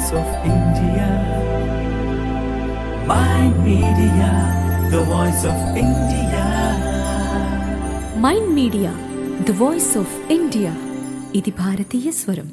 voice of India. Mind Media, the voice of India. Mind media the voice of India ఇది భారతీయ స్వరం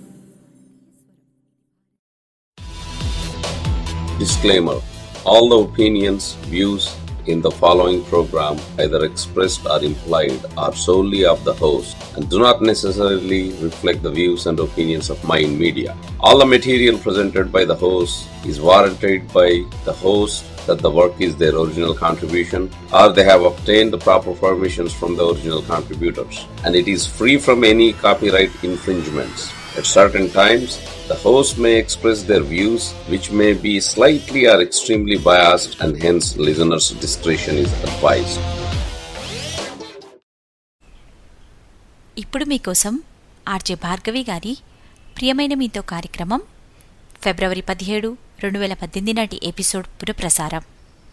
Disclaimer All the opinions, views in the following program, either expressed or implied, are solely of the host and do not necessarily reflect the views and opinions of Mind Media. All the material presented by the host is warranted by the host that the work is their original contribution or they have obtained the proper permissions from the original contributors and it is free from any copyright infringements. At certain times, the host may express their views which may be slightly or extremely biased and hence listeners' discretion is advised. ఇప్పుడు మీకోసం RJ Bhargavi గారి ప్రియమైన మీతో కార్యక్రమం ఫిబ్రవరి పదిహేడు రెండు వేల పద్దెనిమిది నాటి ఎపిసోడ్ పునఃప్రసారం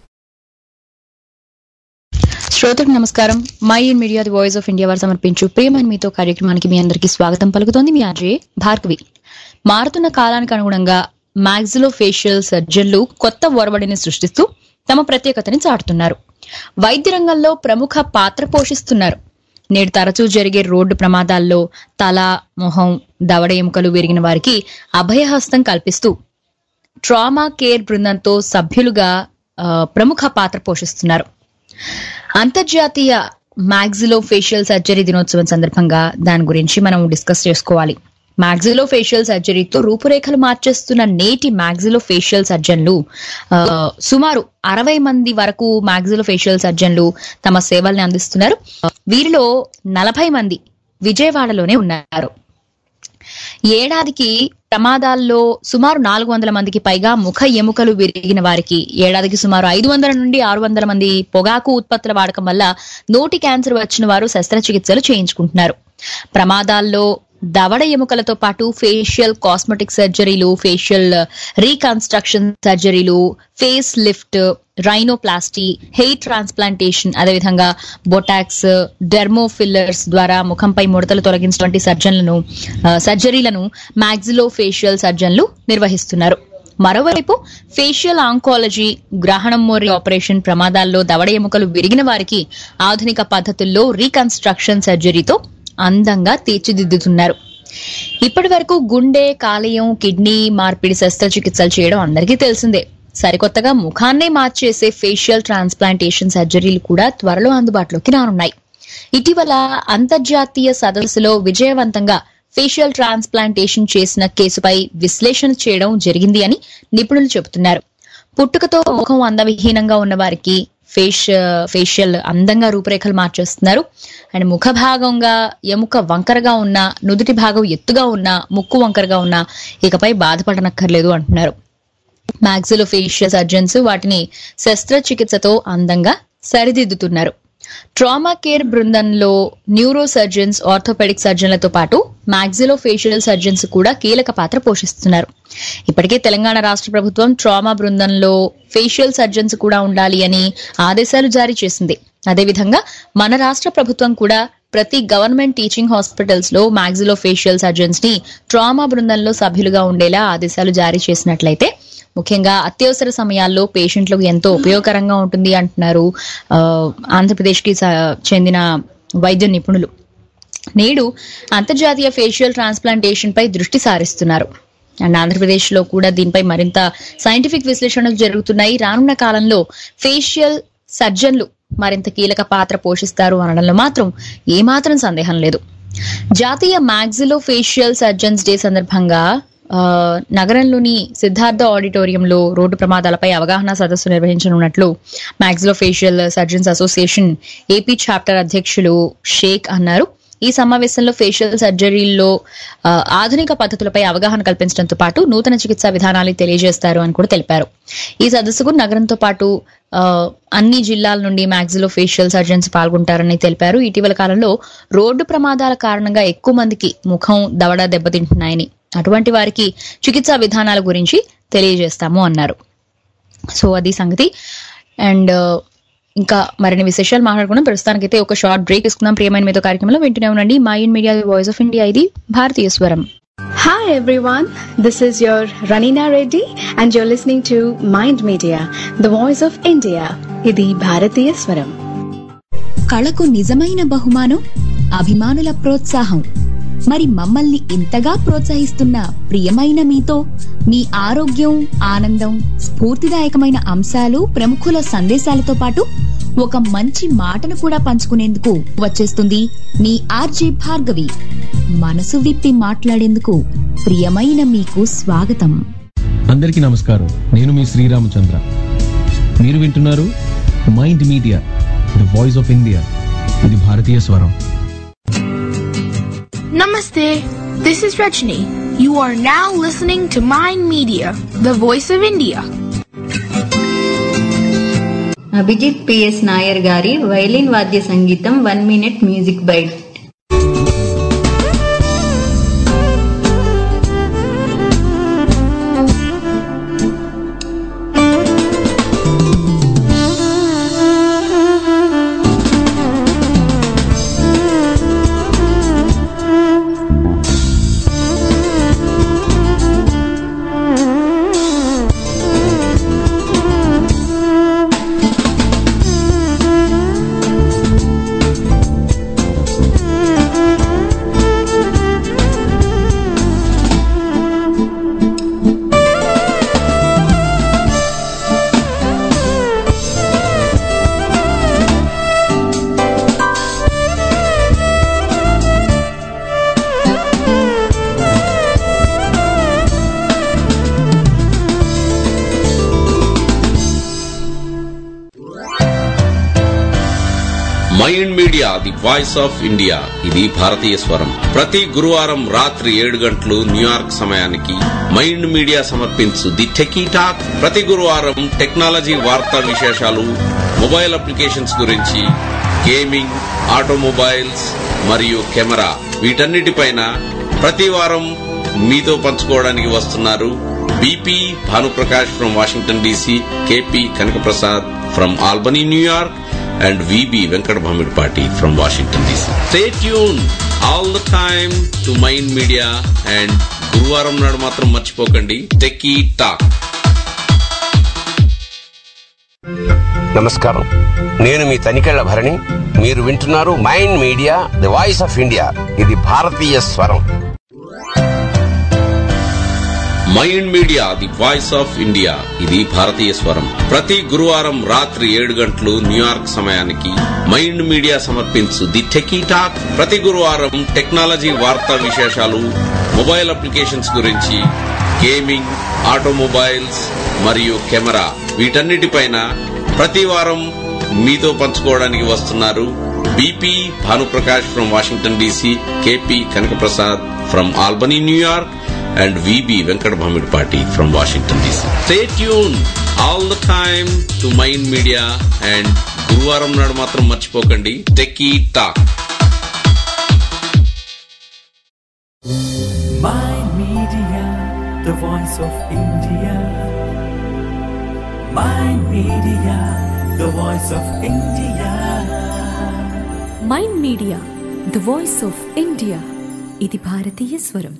శ్రోతలకు నమస్కారం my in media the voice of India వారు సమర్పించు ప్రియమైన మీతో కార్యక్రమానికి మీ అందరికీ స్వాగతం పలుకుతోంది మీ ఆర్జే భార్గవి మారుతున్న కాలానికి అనుగుణంగా మ్యాక్సిలో ఫేషియల్ సర్జన్లు కొత్త ఒరవడిని సృష్టిస్తూ తమ ప్రత్యేకతని చాటుతున్నారు వైద్య రంగంలో ప్రముఖ పాత్ర పోషిస్తున్నారు నేడు తరచూ జరిగే రోడ్డు ప్రమాదాల్లో తల మొహం దవడ ఎముకలు విరిగిన వారికి అభయహస్తం కల్పిస్తూ ట్రామా కేర్ బృందంతో సభ్యులుగా ఆ, ప్రముఖ పాత్ర పోషిస్తున్నారు అంతర్జాతీయ మ్యాగ్జిలో ఫేషియల్ సర్జరీ దినోత్సవం సందర్భంగా దాని గురించి మనం డిస్కస్ చేసుకోవాలి మ్యాగ్జిలో ఫేషియల్ సర్జరీతో రూపురేఖలు మార్చేస్తున్న నేటి మ్యాగ్జిలో ఫేషియల్ సర్జన్లు ఆ, సుమారు అరవై మంది వరకు మ్యాగ్జిలో ఫేషియల్ సర్జన్లు తమ సేవల్ని అందిస్తున్నారు వీరిలో నలభై మంది విజయవాడలోనే ఉన్నారు ఏడాదికి ప్రమాదాల్లో సుమారు నాలుగు వందల మందికి పైగా ముఖ ఎముకలు విరిగిన వారికి ఏడాదికి సుమారు ఐదు వందల నుండి ఆరు వందల మంది పొగాకు ఉత్పత్తుల వాడకం వల్ల నోటి క్యాన్సర్ వచ్చిన వారు శస్త్రచికిత్సలు చేయించుకుంటున్నారు ప్రమాదాల్లో దవడ ఎముకలతో పాటు ఫేషియల్ కాస్మెటిక్ సర్జరీలు ఫేషియల్ రీకన్స్ట్రక్షన్ సర్జరీలు face lift rhinoplasty hair transplantation అదేవిధంగా బొటాక్స్ డెర్మోఫిల్లర్స్ ద్వారా ముఖంపై ముడతలు తొలగించినటువంటి సర్జన్లను ఆ, సర్జరీలను మ్యాగ్జిలో ఫేషియల్ సర్జన్లు నిర్వహిస్తున్నారు మరోవైపు ఫేషియల్ ఆంకాలజీ గ్రహణం మోరి ఆపరేషన్ ప్రమాదాల్లో దవడ ఎముకలు విరిగిన వారికి ఆధునిక పద్ధతుల్లో రీకన్స్ట్రక్షన్ సర్జరీతో అందంగా తీర్చిదిద్దుతున్నారు ఇప్పటి వరకు గుండె కాలేయం కిడ్నీ మార్పిడి శస్త్రచికిత్సలు చేయడం అందరికీ తెలిసిందే సరికొత్తగా ముఖాన్నే మార్చేసే ఫేషియల్ ట్రాన్స్ప్లాంటేషన్ సర్జరీలు కూడా త్వరలో అందుబాటులోకి రానున్నాయి ఇటీవల అంతర్జాతీయ సదస్సులో విజయవంతంగా ఫేషియల్ ట్రాన్స్ప్లాంటేషన్ చేసిన కేసుపై విశ్లేషణ చేయడం జరిగింది అని నిపుణులు చెబుతున్నారు పుట్టుకతో ముఖం అందవిహీనంగా ఉన్న వారికి ఫేష్ ఫేషియల్ అందంగా రూపురేఖలు మార్చేస్తున్నారు అండ్ ముఖ భాగంగా ఎముక వంకరగా ఉన్న నుదుటి భాగం ఎత్తుగా ఉన్న ముక్కు వంకరగా ఉన్న ఇకపై బాధపడనక్కర్లేదు అంటున్నారు మ్యాక్సిలో ఫేషియల్ సర్జన్స్ వాటిని శస్త్రచికిత్సతో అందంగా సరిదిద్దుతున్నారు ట్రామా కేర్ బృందంలో న్యూరో సర్జన్స్ ఆర్థోపెడిక్ సర్జన్లతో పాటు మ్యాక్సిలో ఫేషియల్ సర్జన్స్ కూడా కీలక పాత్ర పోషిస్తున్నారు ఇప్పటికే తెలంగాణ రాష్ట్ర ప్రభుత్వం ట్రామా బృందంలో ఫేషియల్ సర్జన్స్ కూడా ఉండాలి అని ఆదేశాలు జారీ చేసింది అదేవిధంగా మన రాష్ట్ర ప్రభుత్వం కూడా ప్రతి గవర్నమెంట్ టీచింగ్ హాస్పిటల్స్ లో మ్యాక్సిలో ఫేషియల్ సర్జన్స్ ని ట్రామా బృందంలో సభ్యులుగా ఉండేలా ఆదేశాలు జారీ చేసినట్లయితే ముఖ్యంగా అత్యవసర సమయాల్లో పేషెంట్లకు ఎంతో ఉపయోగకరంగా ఉంటుంది అంటున్నారు ఆ, ఆంధ్రప్రదేశ్కి స- చెందిన వైద్య నిపుణులు నేడు అంతర్జాతీయ ఫేషియల్ ట్రాన్స్ప్లాంటేషన్ పై దృష్టి సారిస్తున్నారు అండ్ ఆంధ్రప్రదేశ్ లో కూడా దీనిపై మరింత సైంటిఫిక్ విశ్లేషణలు జరుగుతున్నాయి రానున్న కాలంలో ఫేషియల్ సర్జన్లు మరింత కీలక పాత్ర పోషిస్తారు అనడంలో మాత్రం ఏమాత్రం సందేహం లేదు జాతీయ మ్యాగ్జిలో ఫేషియల్ సర్జన్స్ డే సందర్భంగా ఆ, నగరంలోని సిద్ధార్థ ఆడిటోరియంలో రోడ్డు ప్రమాదాలపై అవగాహన సదస్సు నిర్వహించనున్నట్లు maxillo facial surgeons association AP chapter అధ్యక్షులు షేక్ అన్నారు ఈ సమావేశంలో ఫేషియల్ సర్జరీల్లో ఆ, ఆధునిక పద్ధతులపై అవగాహన కల్పించడంతో పాటు నూతన చికిత్సా విధానాలు తెలియజేస్తారు అని కూడా తెలిపారు ఈ సదస్సుకు నగరంతో పాటు ఆ, అన్ని జిల్లాల నుండి మ్యాగ్జిలో ఫేషియల్ సర్జన్స్ పాల్గొంటారని తెలిపారు ఇటీవల కాలంలో రోడ్డు ప్రమాదాల కారణంగా ఎక్కువ మందికి ముఖం దవడ దెబ్బతింటున్నాయని అటువంటి వారికి చికిత్సా విధానాల గురించి తెలియజేస్తాము అన్నారు సో అది సంగతి అండ్ ఇంకా మరిన్ని విశేషాలు మాట్లాడుకున్నాం ప్రస్తుతానికైతే ఒక షార్ట్ బ్రేక్ తీసుకుందాం ప్రియమైన మీతో కార్యక్రమంలో వింటూనే ఉండండి my in media voice of India ఇది భారతీయ స్వరం Hi everyone, this is your Ranina Reddy and you're listening to Mind Media, the voice of India. ఇది భారతీయ స్వరం కళకు నిజమైన బహుమానం అభిమానుల ప్రోత్సాహం మరి మమ్మల్ని ఇంతగా ప్రోత్సహిస్తున్న ప్రియమైన మీతో మీ ఆరోగ్యం ఆనందం స్ఫూర్తిదాయకమైన అంశాలు ప్రముఖుల సందేశాలతో పాటు ఒక మంచి మాటను కూడా పంచుకునేందుకు వచ్చేస్తుంది మీ ఆర్జే భార్గవి మనసు విప్పి మాట్లాడేందుకు ప్రియమైన మీకు స్వాగతం అందరికీ నమస్కారం నేను మీ శ్రీరామచంద్ర మీరు వింటున్నారు Mind media the voice of India ఇది భారతీయ స్వరం Namaste. This is Rajni. You are now listening to Mind Media, the voice of India. Abhijit PS Nair గారి వైలిన్ వాద్య సంగీతం one minute music bite Mind Media the voice of India ఇది భారతీయ స్వరం ప్రతి గురువారం రాత్రి ఏడు గంటలు న్యూయార్క్ సమయానికి మైండ్ మీడియా సమర్పించు ది టెకీ టాక్ ప్రతి గురువారం టెక్నాలజీ వార్తా విశేషాలు మొబైల్ అప్లికేషన్స్ గురించి గేమింగ్ ఆటోమొబైల్స్ మరియు కెమెరా వీటన్నిటిపైన ప్రతి వారం మీతో పంచుకోవడానికి వస్తున్నారు BP Bhanuprakash from Washington DC KP Kanakaprasad from Albany New York and VB Venkat Bhamidpati from Washington DC. Stay tuned all the time to Mind Media and గురువారం నాడు మాత్రం మర్చిపోకండి టెక్కీ టాక్ నమస్కారం నేను మీ తనికెళ్ల భరణి మీరు వింటున్నారు Mind Media the voice of India ఇది భారతీయ స్వరం Mind Media the voice of India ఇది భారతీయ స్వరం ప్రతి గురువారం రాత్రి ఏడు గంటలు న్యూయార్క్ సమయానికి మైండ్ మీడియా సమర్పించు ది టెకీ టాక్ ప్రతి గురువారం టెక్నాలజీ వార్తా విశేషాలు మొబైల్ అప్లికేషన్స్ గురించి గేమింగ్ ఆటోమొబైల్స్ మరియు కెమెరా వీటన్నిటిపైన ప్రతి వారం మీతో పంచుకోవడానికి వస్తున్నారు BP Bhanuprakash from Washington DC KP Kanakaprasad from Albany New York and VB Venkat Bhamidpati from Washington DC. Stay tuned all the time to Mind Media and గురువారం నాడు మాత్రం మర్చిపోకండి techie talk Mind Media, the voice of India. Mind Media, the voice of India. Mind media the voice of India ఇది భారతీయ స్వరం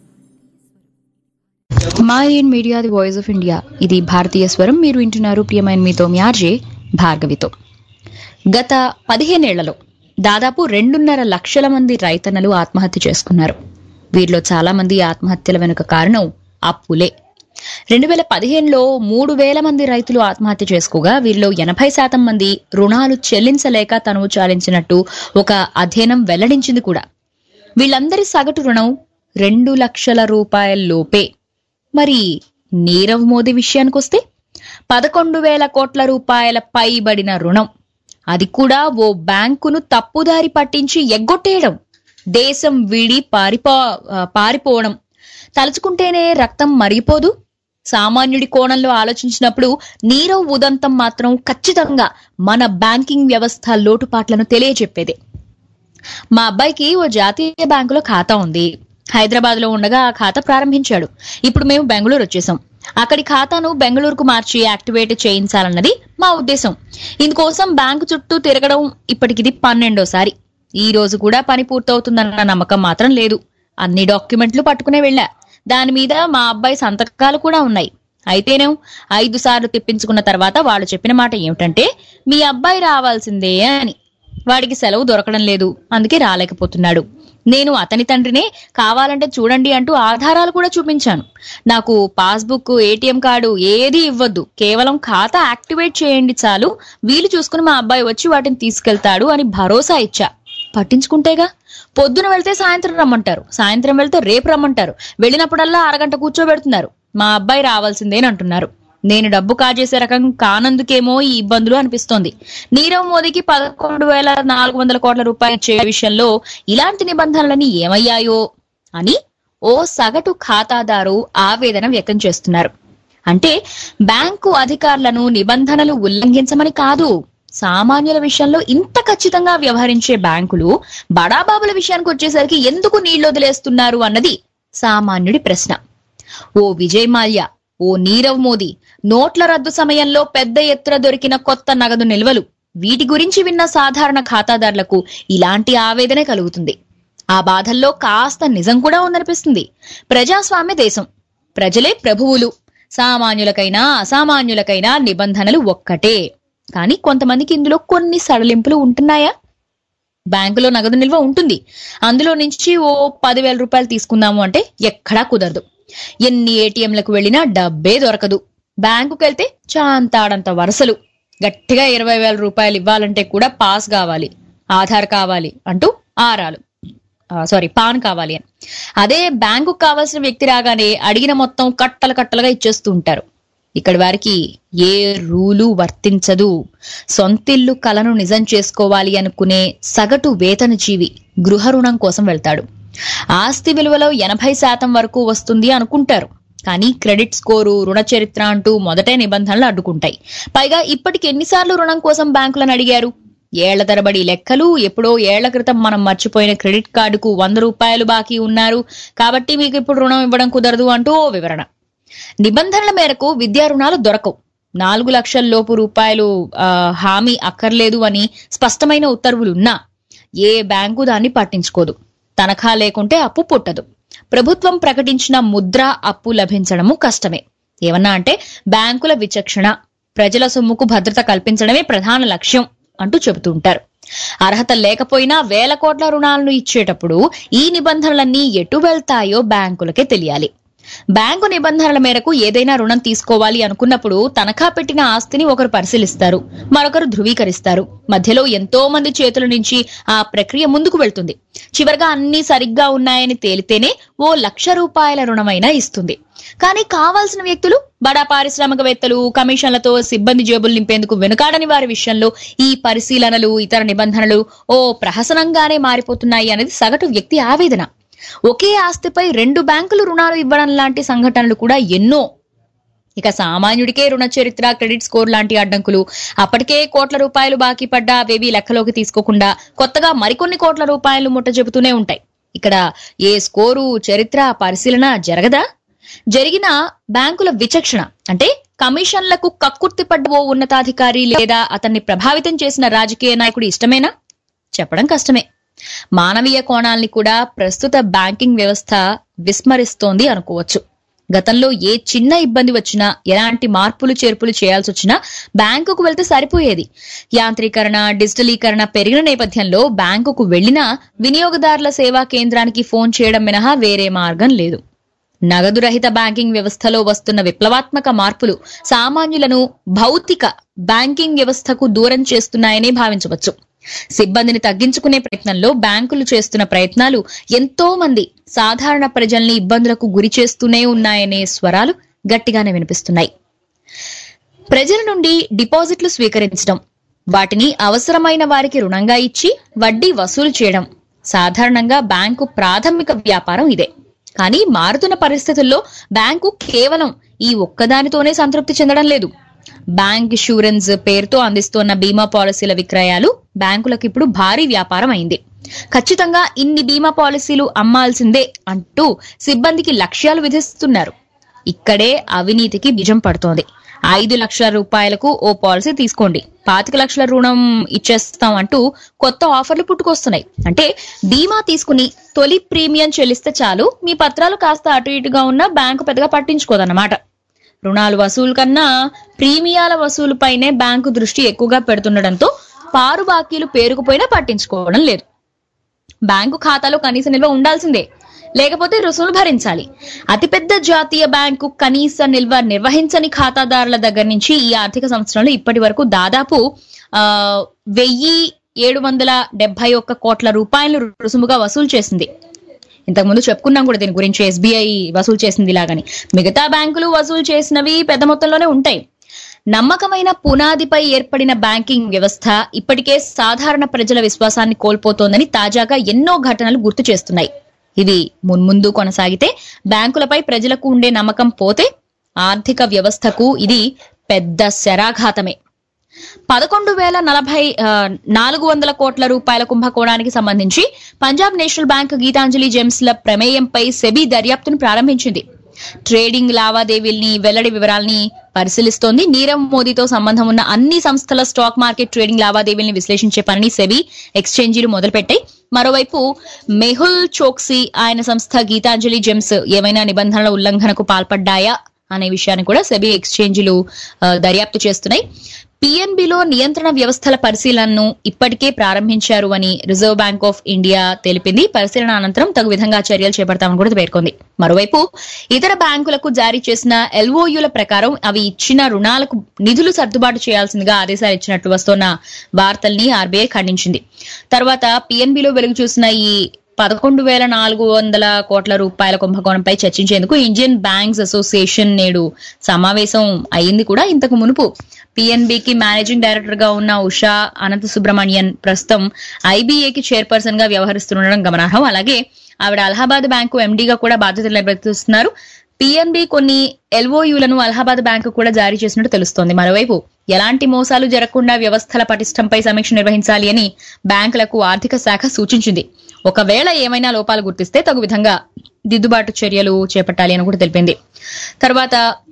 Mind media the voice of India ఇది భారతీయ స్వరం మీరు వింటున్నారు ప్రియమైన మీతో మీ ఆర్జే భార్గవితో గత పదిహేనేళ్లలో దాదాపు రెండున్నర లక్షల మంది రైతన్నలు ఆత్మహత్య చేసుకున్నారు వీరిలో చాలా మంది ఆత్మహత్యల వెనుక కారణం అప్పులే రెండు వేల పదిహేనులో మూడు వేల మంది రైతులు ఆత్మహత్య చేసుకోగా వీరిలో ఎనభై శాతం మంది రుణాలు చెల్లించలేక తనువు చాలించినట్టు ఒక అధ్యయనం వెల్లడించింది కూడా వీళ్ళందరి సగటు రుణం రెండు లక్షల రూపాయల లోపే మరి నీరవ్ మోదీ విషయానికొస్తే పదకొండు వేల కోట్ల రూపాయల పైబడిన రుణం అది కూడా ఓ బ్యాంకును తప్పుదారి పట్టించి ఎగ్గొట్టేయడం దేశం వీడి పారిపో ఆ, పారిపోవడం తలుచుకుంటేనే రక్తం మరిగిపోదు సామాన్యుడి కోణంలో ఆలోచించినప్పుడు నీరవ్ ఉదంతం మాత్రం ఖచ్చితంగా మన బ్యాంకింగ్ వ్యవస్థ లోటుపాట్లను తెలియజెప్పేదే మా అబ్బాయికి ఓ జాతీయ బ్యాంకులో ఖాతా ఉంది హైదరాబాద్ లో ఉండగా ఆ ఖాతా ప్రారంభించాడు ఇప్పుడు మేము బెంగళూరు వచ్చేసాం అక్కడి ఖాతాను బెంగళూరుకు మార్చి యాక్టివేట్ చేయించాలన్నది మా ఉద్దేశం ఇందుకోసం బ్యాంకు చుట్టూ తిరగడం ఇప్పటికిది పన్నెండోసారి ఈ రోజు కూడా పని పూర్తవుతుందన్న నమ్మకం మాత్రం లేదు అన్ని డాక్యుమెంట్లు పట్టుకునే వెళ్ళా దాని మీద మా అబ్బాయి సంతకాలు కూడా ఉన్నాయి అయితేనే ఐదు సార్లు తిప్పించుకున్న తర్వాత వాళ్ళు చెప్పిన మాట ఏమిటంటే మీ అబ్బాయి రావాల్సిందే అని వాడికి సెలవు దొరకడం లేదు అందుకే రాలేకపోతున్నాడు నేను అతని తండ్రినే కావాలంటే చూడండి అంటూ ఆధారాలు కూడా చూపించాను నాకు పాస్బుక్ ఏటీఎం కార్డు ఏది ఇవ్వద్దు కేవలం ఖాతా యాక్టివేట్ చేయండి చాలు వీలు చూసుకుని మా అబ్బాయి వచ్చి వాటిని తీసుకెళ్తాడు అని భరోసా ఇచ్చా పట్టించుకుంటేగా పొద్దున వెళ్తే సాయంత్రం రమ్మంటారు సాయంత్రం వెళ్తే రేపు రమ్మంటారు వెళ్ళినప్పుడల్లా అరగంట కూర్చోబెడుతున్నారు మా అబ్బాయి రావాల్సిందేనంటున్నారు నేను డబ్బు కాజేసే రకం కానందుకేమో ఈ ఇబ్బందులు అనిపిస్తోంది నీరవ్ మోదీకి పదకొండు వేల నాలుగు వందల కోట్ల రూపాయలు ఇచ్చే విషయంలో ఇలాంటి నిబంధనలని ఏమయ్యాయో అని ఓ సగటు ఖాతాదారు ఆవేదన వ్యక్తం చేస్తున్నారు అంటే బ్యాంకు అధికారులను నిబంధనలు ఉల్లంఘించమని కాదు సామాన్యుల విషయంలో ఇంత ఖచ్చితంగా వ్యవహరించే బ్యాంకులు బడాబాబుల విషయానికి వచ్చేసరికి ఎందుకు నీళ్లు వదిలేస్తున్నారు అన్నది సామాన్యుడి ప్రశ్న ఓ విజయ్ మాల్యా ఓ నీరవ్ మోదీ నోట్ల రద్దు సమయంలో పెద్ద ఎత్తున దొరికిన కొత్త నగదు నిల్వలు వీటి గురించి విన్న సాధారణ ఖాతాదారులకు ఇలాంటి ఆవేదనే కలుగుతుంది ఆ బాధల్లో కాస్త నిజం కూడా ఉందనిపిస్తుంది ప్రజాస్వామ్య దేశం ప్రజలే ప్రభువులు సామాన్యులకైనా అసామాన్యులకైనా నిబంధనలు ఒక్కటే కానీ కొంతమందికి ఇందులో కొన్ని సడలింపులు ఉంటున్నాయా బ్యాంకులో నగదు నిల్వ ఉంటుంది అందులో నుంచి ఓ పదివేల రూపాయలు తీసుకుందాము అంటే ఎక్కడా కుదరదు ఎన్ని ఏటీఎంలకు వెళ్ళినా డబ్బే దొరకదు బ్యాంకుకి వెళ్తే చాంతాడంత వరుసలు గట్టిగా ఇరవై వేల రూపాయలు ఇవ్వాలంటే కూడా పాస్ కావాలి ఆధార్ కావాలి అంటూ ఆరాలు సారీ పాన్ కావాలి అని అదే బ్యాంకుకు కావాల్సిన వ్యక్తి రాగానే అడిగిన మొత్తం కట్టలు కట్టలుగా ఇచ్చేస్తూ ఉంటారు ఇక్కడ వారికి ఏ రూలు వర్తించదు సొంతిల్లు కలను నిజం చేసుకోవాలి అనుకునే సగటు వేతన జీవి గృహ రుణం కోసం వెళ్తాడు ఆస్తి విలువలో ఎనభై శాతం వరకు వస్తుంది అనుకుంటారు కానీ క్రెడిట్ స్కోరు రుణ చరిత్ర అంటూ మొదటే నిబంధనలు అడ్డుకుంటాయి పైగా ఇప్పటికి ఎన్నిసార్లు రుణం కోసం బ్యాంకులను అడిగారు ఏళ్ల తరబడి లెక్కలు ఎప్పుడో ఏళ్ల క్రితం మనం మర్చిపోయిన క్రెడిట్ కార్డుకు వంద రూపాయలు బాకీ ఉన్నారు కాబట్టి మీకు ఇప్పుడు రుణం ఇవ్వడం కుదరదు అంటూ ఓ వివరణ నిబంధనల మేరకు విద్యా రుణాలు దొరకవు నాలుగు లక్షల లోపు రూపాయలు ఆ, హామీ అక్కర్లేదు అని స్పష్టమైన ఉత్తర్వులున్నా ఏ బ్యాంకు దాన్ని పట్టించుకోదు తనఖా లేకుంటే అప్పు పుట్టదు ప్రభుత్వం ప్రకటించిన ముద్ర అప్పు లభించడము కష్టమే ఏమన్నా అంటే బ్యాంకుల విచక్షణ ప్రజల సొమ్ముకు భద్రత కల్పించడమే ప్రధాన లక్ష్యం అంటూ చెబుతుంటారు అర్హత లేకపోయినా వేల కోట్ల రుణాలను ఇచ్చేటప్పుడు ఈ నిబంధనలన్నీ ఎటు వెళ్తాయో బ్యాంకులకే తెలియాలి బ్యాంకు నిబంధనల మేరకు ఏదైనా రుణం తీసుకోవాలి అనుకున్నప్పుడు తనఖా పెట్టిన ఆస్తిని ఒకరు పరిశీలిస్తారు మరొకరు ధృవీకరిస్తారు మధ్యలో ఎంతో మంది చేతుల నుంచి ఆ ప్రక్రియ ముందుకు వెళ్తుంది చివరగా అన్ని సరిగ్గా ఉన్నాయని తేలితేనే ఓ లక్ష రూపాయల రుణమైనా ఇస్తుంది కానీ కావాల్సిన వ్యక్తులు బడా పారిశ్రామికవేత్తలు కమిషన్లతో సిబ్బంది జేబులు నింపేందుకు వెనుకాడని వారి విషయంలో ఈ పరిశీలనలు ఇతర నిబంధనలు ఓ ప్రహసనంగానే మారిపోతున్నాయి అనేది సగటు వ్యక్తి ఆవేదన ఒకే ఆస్తిపై రెండు బ్యాంకులు రుణాలు ఇవ్వడం లాంటి సంఘటనలు కూడా ఎన్నో ఇక సామాన్యుడికే రుణ చరిత్ర క్రెడిట్ స్కోర్ లాంటి అడ్డంకులు అప్పటికే కోట్ల రూపాయలు బాకీ పడ్డా అవేవి లెక్కలోకి తీసుకోకుండా కొత్తగా మరికొన్ని కోట్ల రూపాయలు ముట్ట చెబుతూనే ఉంటాయి ఇక్కడ ఏ స్కోరు చరిత్ర పరిశీలన జరగదా జరిగిన బ్యాంకుల విచక్షణ అంటే కమిషన్లకు కక్కుర్తి పడ్డ ఓ ఉన్నతాధికారి లేదా అతన్ని ప్రభావితం చేసిన రాజకీయ నాయకుడి ఇష్టమేనా చెప్పడం కష్టమే మానవీయ కోణాల్ని కూడా ప్రస్తుత బ్యాంకింగ్ వ్యవస్థ విస్మరిస్తోంది అనుకోవచ్చు గతంలో ఏ చిన్న ఇబ్బంది వచ్చినా ఎలాంటి మార్పులు చేర్పులు చేయాల్సి వచ్చినా బ్యాంకుకు వెళ్తే సరిపోయేది యాంత్రీకరణ డిజిటలీకరణ పెరిగిన నేపథ్యంలో బ్యాంకుకు వెళ్లినా వినియోగదారుల సేవా కేంద్రానికి ఫోన్ చేయడం మినహా వేరే మార్గం లేదు నగదు రహిత బ్యాంకింగ్ వ్యవస్థలో వస్తున్న విప్లవాత్మక మార్పులు సామాన్యులను భౌతిక బ్యాంకింగ్ వ్యవస్థకు దూరం చేస్తున్నాయనే భావించవచ్చు సిబ్బందిని తగ్గించుకునే ప్రయత్నంలో బ్యాంకులు చేస్తున్న ప్రయత్నాలు ఎంతో మంది సాధారణ ప్రజల్ని ఇబ్బందులకు గురి చేస్తూనే ఉన్నాయనే స్వరాలు గట్టిగానే వినిపిస్తున్నాయి ప్రజల నుండి డిపాజిట్లు స్వీకరించడం వాటిని అవసరమైన వారికి రుణంగా ఇచ్చి వడ్డీ వసూలు చేయడం సాధారణంగా బ్యాంకు ప్రాథమిక వ్యాపారం ఇదే కానీ మారుతున్న పరిస్థితుల్లో బ్యాంకు కేవలం ఈ ఒక్కదానితోనే సంతృప్తి చెందడం లేదు బ్యాంక్ ఇన్సూరెన్స్ పేరుతో అందిస్తోన్న బీమా పాలసీల విక్రయాలు బ్యాంకులకు ఇప్పుడు భారీ వ్యాపారం అయింది ఖచ్చితంగా ఇన్ని బీమా పాలసీలు అమ్మాల్సిందే అంటూ సిబ్బందికి లక్ష్యాలు విధిస్తున్నారు ఇక్కడే అవినీతికి బీజం పడుతోంది ఐదు లక్షల రూపాయలకు ఓ పాలసీ తీసుకోండి పాతిక లక్షల రుణం ఇచ్చేస్తాం అంటూ కొత్త ఆఫర్లు పుట్టుకొస్తున్నాయి అంటే బీమా తీసుకుని తొలి ప్రీమియం చెల్లిస్తే చాలు మీ పత్రాలు కాస్త అటు ఇటుగా ఉన్నా బ్యాంకు పెద్దగా పట్టించుకోదన్నమాట రుణాలు వసూలు కన్నా ప్రీమియాల వసూలుపైనే బ్యాంకు దృష్టి ఎక్కువగా పెడుతుండటంతో పారు బాకీలు పేరుకుపోయినా పట్టించుకోవడం లేదు బ్యాంకు ఖాతాలో కనీస నిల్వ ఉండాల్సిందే లేకపోతే రుసుములు భరించాలి అతిపెద్ద జాతీయ బ్యాంకు కనీస నిల్వ నిర్వహించని ఖాతాదారుల దగ్గర నుంచి ఈ ఆర్థిక సంవత్సరంలో ఇప్పటి వరకు దాదాపు ఆ, వెయ్యి ఏడు వందల డెబ్బై ఒక్క కోట్ల రూపాయలు రుసుముగా వసూలు చేసింది ఇంతకుముందు చెప్పుకున్నాం కూడా దీని గురించి ఎస్బీఐ వసూలు చేసింది ఇలాగని మిగతా బ్యాంకులు వసూలు చేసినవి పెద్ద మొత్తంలోనే ఉంటాయి నమ్మకమైన పునాదిపై ఏర్పడిన బ్యాంకింగ్ వ్యవస్థ ఇప్పటికే సాధారణ ప్రజల విశ్వాసాన్ని కోల్పోతోందని తాజాగా ఎన్నో ఘటనలు గుర్తు చేస్తున్నాయి ఇవి మున్ముందు కొనసాగితే బ్యాంకులపై ప్రజలకు ఉండే నమ్మకం పోతే ఆర్థిక వ్యవస్థకు ఇది పెద్ద శరాఘాతమే పదకొండు వేల నలభై ఆ, నాలుగు వందల కోట్ల రూపాయల కుంభకోణానికి సంబంధించి Punjab National Bank Gitanjali Gems ల ప్రమేయంపై సెబీ దర్యాప్తును ప్రారంభించింది ట్రేడింగ్ లావాదేవీల్ని వెల్లడి వివరాల్ని పరిశీలిస్తోంది నీరవ్ మోదీతో సంబంధం ఉన్న అన్ని సంస్థల స్టాక్ మార్కెట్ ట్రేడింగ్ లావాదేవీల్ని విశ్లేషించే పనిని సెబీ ఎక్స్చేంజీలు మొదలుపెట్టాయి మరోవైపు మెహుల్ చోక్సీ ఆయన సంస్థ గీతాంజలి జెమ్స్ ఏమైనా నిబంధనల ఉల్లంఘనకు పాల్పడ్డాయా అనే విషయాన్ని కూడా సెబీ ఎక్స్చేంజీలు ఆ, దర్యాప్తు చేస్తున్నాయి పిఎన్బిలో నియంత్రణ వ్యవస్థల పరిశీలనను ఇప్పటికే ప్రారంభించారు అని రిజర్వ్ బ్యాంక్ ఆఫ్ ఇండియా తెలిపింది పరిశీలన అనంతరం తగు విధంగా చర్యలు చేపడతామని కూడా పేర్కొంది మరోవైపు ఇతర బ్యాంకులకు జారీ చేసిన ఎల్ఓయుల ప్రకారం అవి ఇచ్చిన రుణాలకు నిధులు సర్దుబాటు చేయాల్సిందిగా ఆదేశాలు ఇచ్చినట్లు వస్తున్న వార్తల్ని ఆర్బీఐ ఖండించింది తర్వాత పిఎన్బిలో వెలుగు చూసిన ఈ పదకొండు వేల నాలుగు వందల కోట్ల రూపాయల కుంభకోణంపై చర్చించేందుకు ఇండియన్ బ్యాంక్స్ అసోసియేషన్ నేడు సమావేశం అయింది కూడా ఇంతకు మునుపు పిఎన్బికి మేనేజింగ్ డైరెక్టర్ గా ఉన్న ఉషా అనంత సుబ్రహ్మణ్యన్ ప్రస్తుతం ఐబీఏకి చైర్పర్సన్ గా వ్యవహరిస్తుండడం గమనార్హం అలాగే ఆవిడ అలహాబాద్ బ్యాంకు ఎండీగా కూడా బాధ్యతలు నిర్వర్తిస్తున్నారు పిఎన్బి కొన్ని ఎల్ఓయులను అలహాబాద్ బ్యాంకు కూడా జారీ చేసినట్టు తెలుస్తోంది మరోవైపు ఎలాంటి మోసాలు జరగకుండా వ్యవస్థల పటిష్టంపై సమీక్ష నిర్వహించాలి అని బ్యాంకులకు ఆర్థిక శాఖ సూచించింది ఒకవేళ ఏమైనా లోపాలు గుర్తిస్తే తగు విధంగా దిద్దుబాటు చర్యలు చేపట్టాలి అని కూడా తెలిపింది తర్వాత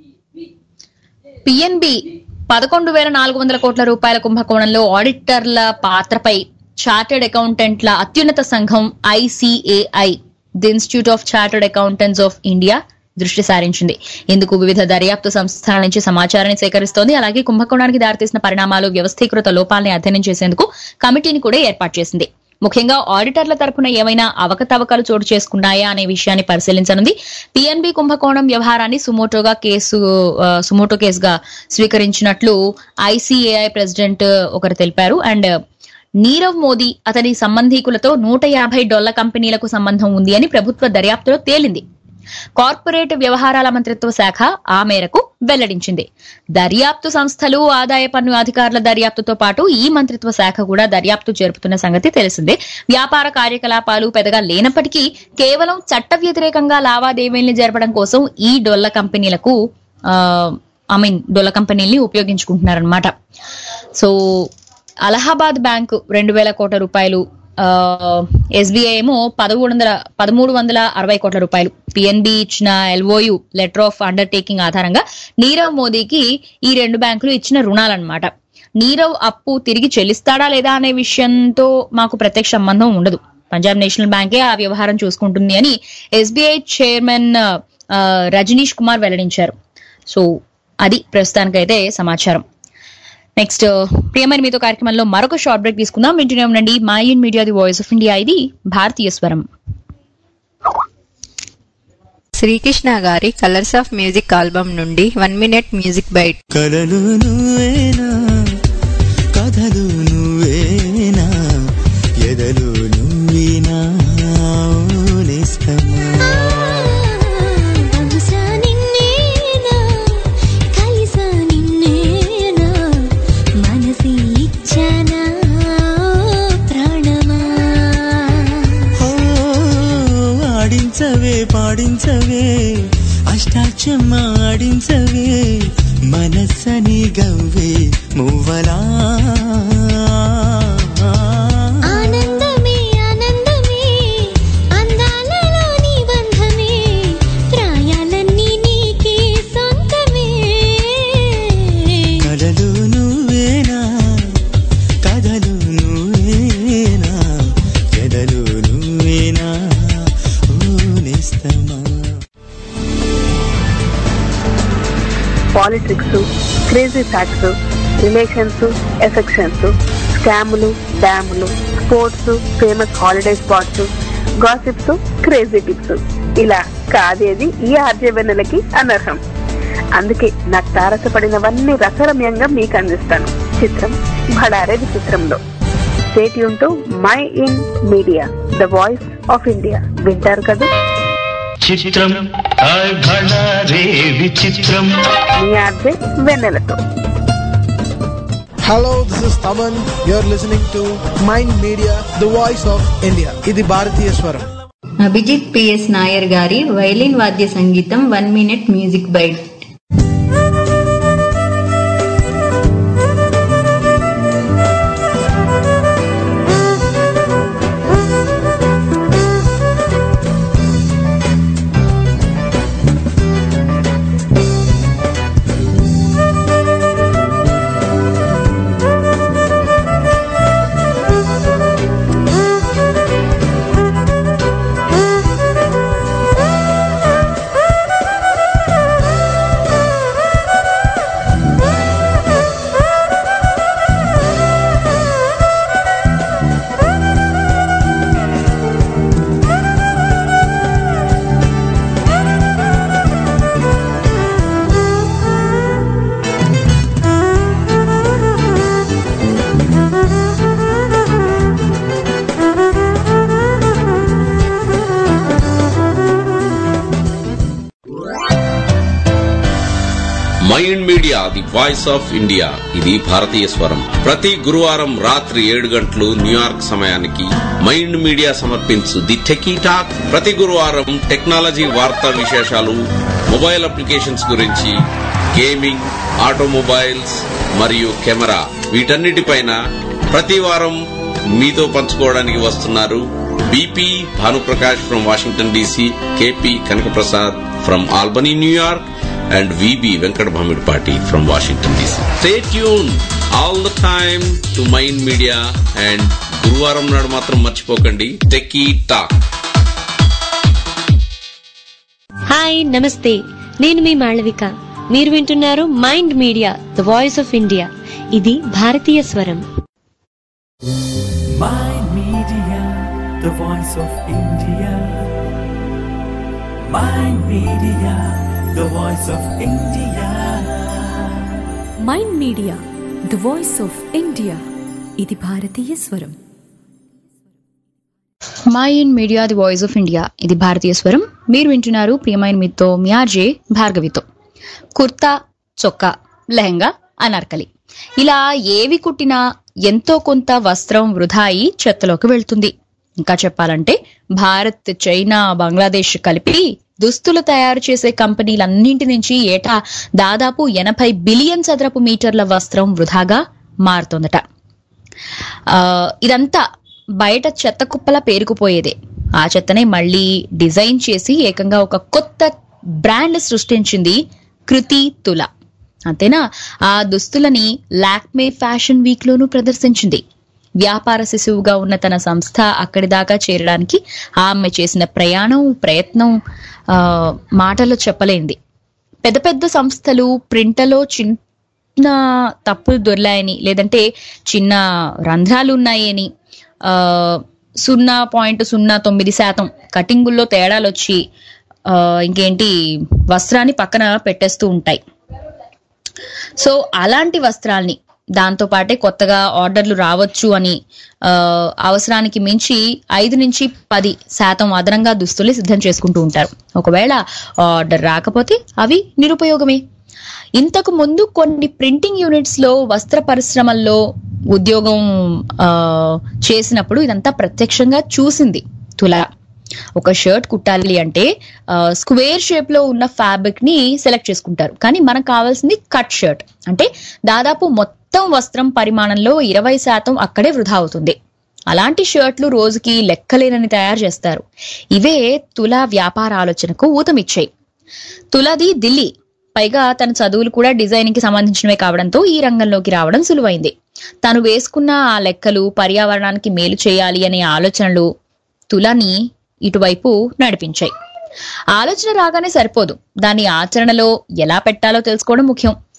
పిఎన్బి పదకొండు వేల నాలుగు వందల కోట్ల రూపాయల కుంభకోణంలో ఆడిటర్ల పాత్రపై చార్టెడ్ అకౌంటెంట్ల అత్యున్నత సంఘం ICAI the Institute of Chartered Accountants of India దృష్టి సారించింది ఇందుకు వివిధ దర్యాప్తు సంస్థల నుంచి సమాచారాన్ని సేకరిస్తోంది అలాగే కుంభకోణానికి దారితీసిన పరిణామాలు వ్యవస్థీకృత లోపాలని అధ్యయనం చేసేందుకు కమిటీని కూడా ఏర్పాటు చేసింది ముఖ్యంగా ఆడిటర్ల తరపున ఏమైనా అవకతవకలు చోటు చేసుకున్నాయా అనే విషయాన్ని పరిశీలించనుంది పిఎన్బి కుంభకోణం వ్యవహారాన్ని సుమోటోగా కేసు ఆ, సుమోటో కేసుగా స్వీకరించినట్లు ఐసీఏఐ ప్రెసిడెంట్ ఒకరు తెలిపారు అండ్ నీరవ్ మోదీ అతని సంబంధీకులతో నూట యాభై డాలర్ కంపెనీలకు సంబంధం ఉంది అని ప్రభుత్వ దర్యాప్తులో తేలింది కార్పొరేట్ వ్యవహారాల మంత్రిత్వ శాఖ ఆ మేరకు వెల్లడించింది దర్యాప్తు సంస్థలు ఆదాయ పన్ను అధికారుల దర్యాప్తుతో పాటు ఈ మంత్రిత్వ శాఖ కూడా దర్యాప్తు జరుపుతున్న సంగతి తెలిసిందే వ్యాపార కార్యకలాపాలు పెద్దగా లేనప్పటికీ కేవలం చట్ట వ్యతిరేకంగా లావాదేవీల్ని జరపడం కోసం ఈ డొల్ల కంపెనీలకు ఐ మీన్ డొల్ల కంపెనీల్ని ఉపయోగించుకుంటున్నారనమాట సో అలహాబాద్ బ్యాంకు రెండు వేల కోట్ల రూపాయలు ఎస్బీఐ ఏమో పదమూడు వందల పదమూడు వందల అరవై కోట్ల రూపాయలు పిఎన్బి ఇచ్చిన ఎల్ఓయు లెటర్ ఆఫ్ అండర్టేకింగ్ ఆధారంగా నీరవ్ మోదీకి ఈ రెండు బ్యాంకులు ఇచ్చిన రుణాలన్నమాట నీరవ్ అప్పు తిరిగి చెల్లిస్తాడా లేదా అనే విషయంతో మాకు ప్రత్యక్ష సంబంధం ఉండదు పంజాబ్ నేషనల్ బ్యాంకే ఆ వ్యవహారం చూసుకుంటుంది అని ఎస్బీఐ చైర్మన్ ఆ, రజనీష్ కుమార్ వెల్లడించారు సో అది ప్రస్తుతానికైతే సమాచారం నెక్స్ట్ ప్రియమైన మీతో కార్యక్రమంలో మరొక షార్ట్ బ్రేక్ తీసుకుందాం వింటూనే ఉండండి my in media the voice of India ఇది భారతీయ స్వరం శ్రీకృష్ణ గారి కలర్స్ ఆఫ్ మ్యూజిక్ ఆల్బమ్ నుండి వన్ మినిట్ మ్యూజిక్ బైట్ కలలు నువ్వేనా కథలు నువ్వేనా ఎదలు నువ్వేనా నేస్తమా బహుశా నిన్నేనా కలిసా నిన్నేనా మనసి ఇచ్చానా ప్రాణమా ఓ, ఆడించవే పాడించవే అష్టాచమ్మ ఆడించవే మనస్సని గవ్వే మువ్వలా ఆనందమే ఆనందమే అందాలలో నీ బంధమే ప్రాయాలన్నీ నీకే సొంతమే tricks crazy facts relations affections స్కాములు డ్యాములు sports famous holiday spots gossips crazy tips ఇలా కాదేది ఈ ఆర్జే వెన్నెలకి అనర్హం అందుకే నాకు తారసపడినవన్నీ రసరమ్యంగా మీకు అందిస్తాను చిత్రం భడారే విచిత్రంలో స్టేట్ యూన్ my in Media the voice of India వింటారు కదా చిత్రం హాయ్ భడారే విచిత్రం మీ ఆర్జే వెన్నెలతో Hello, this is Taman. You're listening to Mind Media, the voice of India. ఇది భారతీయ స్వరం అభిజిత్ పిఎస్ నాయర్ గారి వైలిన్ వాద్య సంగీతం one minute music bite Mind Media the voice of India ఇది భారతీయ స్వరం ప్రతి గురువారం రాత్రి ఏడు గంటలు న్యూయార్క్ సమయానికి మైండ్ మీడియా సమర్పించు ది టెకీ టాక్ ప్రతి గురువారం టెక్నాలజీ వార్తా విశేషాలు మొబైల్ అప్లికేషన్స్ గురించి గేమింగ్ ఆటోమొబైల్స్ మరియు కెమెరా వీటన్నిటిపైన ప్రతి వారం మీతో పంచుకోవడానికి వస్తున్నారు BP Bhanuprakash from Washington DC KP Kanakaprasad from Albany New York and VB Venkat Bhamidpati from Washington DC. Stay tuned all the time to Mind Media and గురువారం నాడు మాత్రం మర్చిపోకండి టెకీ టాక్ హాయ్ నమస్తే నేను మీ మాళవిక మీరు వింటున్నారు Mind media the voice of India ఇది భారతీయ స్వరం Mind Media, the voice of India. Mind Media, the voice of India. Mind media the voice of India ఇది భారతీయ స్వరం my in media the voice of India ఇది భారతీయ స్వరం మీరు వింటున్నారు ప్రియమైన మీతో మ్యార్జే భార్గవితో కుర్తా చొక్కా లెహంగా అనార్కలి ఇలా ఏవి కుట్టినా ఎంతో కొంత వస్త్రం వృధా అయి చెత్తలోకి వెళ్తుంది ఇంకా చెప్పాలంటే భారత్ చైనా బంగ్లాదేశ్ కలిపి దుస్తులు తయారు చేసే కంపెనీలన్నింటి నుంచి ఏటా దాదాపు ఎనభై బిలియన్ చదరపు మీటర్ల వస్త్రం వృధాగా మారుతోందట ఆ, ఇదంతా బయట చెత్త కుప్పలా పేరుకుపోయేదే ఆ చెత్తనే మళ్ళీ డిజైన్ చేసి ఏకంగా ఒక కొత్త బ్రాండ్ సృష్టించింది కృతి తుల అంతేనా ఆ దుస్తులని లాక్మే ఫ్యాషన్ వీక్ లోనూ ప్రదర్శించింది వ్యాపార శిశువుగా ఉన్న తన సంస్థ అక్కడి దాకా చేరడానికి ఆమె చేసిన ప్రయాణం ప్రయత్నం ఆ, మాటల్లో చెప్పలేంది పెద్ద పెద్ద సంస్థలు ప్రింటలో చిన్న తప్పులు దొర్లాయని లేదంటే చిన్న రంధ్రాలు ఉన్నాయని ఆ, సున్నా పాయింట్ సున్నా తొమ్మిది శాతం కటింగుల్లో తేడాలు వచ్చి ఆ, ఇంకేంటి వస్త్రాన్ని పక్కన పెట్టేస్తూ ఉంటాయి సో అలాంటి వస్త్రాల్ని దాంతో పాటే కొత్తగా ఆర్డర్లు రావచ్చు అని ఆ, అవసరానికి మించి ఐదు నుంచి పది శాతం అదనంగా దుస్తులు సిద్ధం చేసుకుంటూ ఉంటారు ఒకవేళ ఆర్డర్ రాకపోతే అవి నిరుపయోగమే ఇంతకు ముందు కొన్ని ప్రింటింగ్ యూనిట్స్ లో వస్త్ర పరిశ్రమల్లో ఉద్యోగం ఆ, చేసినప్పుడు ఇదంతా ప్రత్యక్షంగా చూసింది తుల ఒక షర్ట్ కుట్టాలి అంటే స్క్వేర్ షేప్ లో ఉన్న ఫ్యాబ్రిక్ ని సెలెక్ట్ చేసుకుంటారు కానీ మనకు కావాల్సింది కట్ షర్ట్ అంటే దాదాపు మొత్తం వస్త్రం పరిమాణంలో ఇరవై శాతం అక్కడే వృధా అవుతుంది అలాంటి షర్ట్లు రోజుకి లెక్కలేనని తయారు చేస్తారు ఇవే తుల వ్యాపార ఆలోచనకు ఊతమిచ్చాయి తులది ఢిల్లీ పైగా తన చదువులు కూడా డిజైనింగ్ కి సంబంధించినవే కావడంతో ఈ రంగంలోకి రావడం సులువైంది తను వేసుకున్న ఆ లెక్కలు పర్యావరణానికి మేలు చేయాలి అనే ఆలోచనలు తులని ఇటువైపు నడిపించాయి ఆలోచన రాగానే సరిపోదు దాన్ని ఆచరణలో ఎలా పెట్టాలో తెలుసుకోవడం ముఖ్యం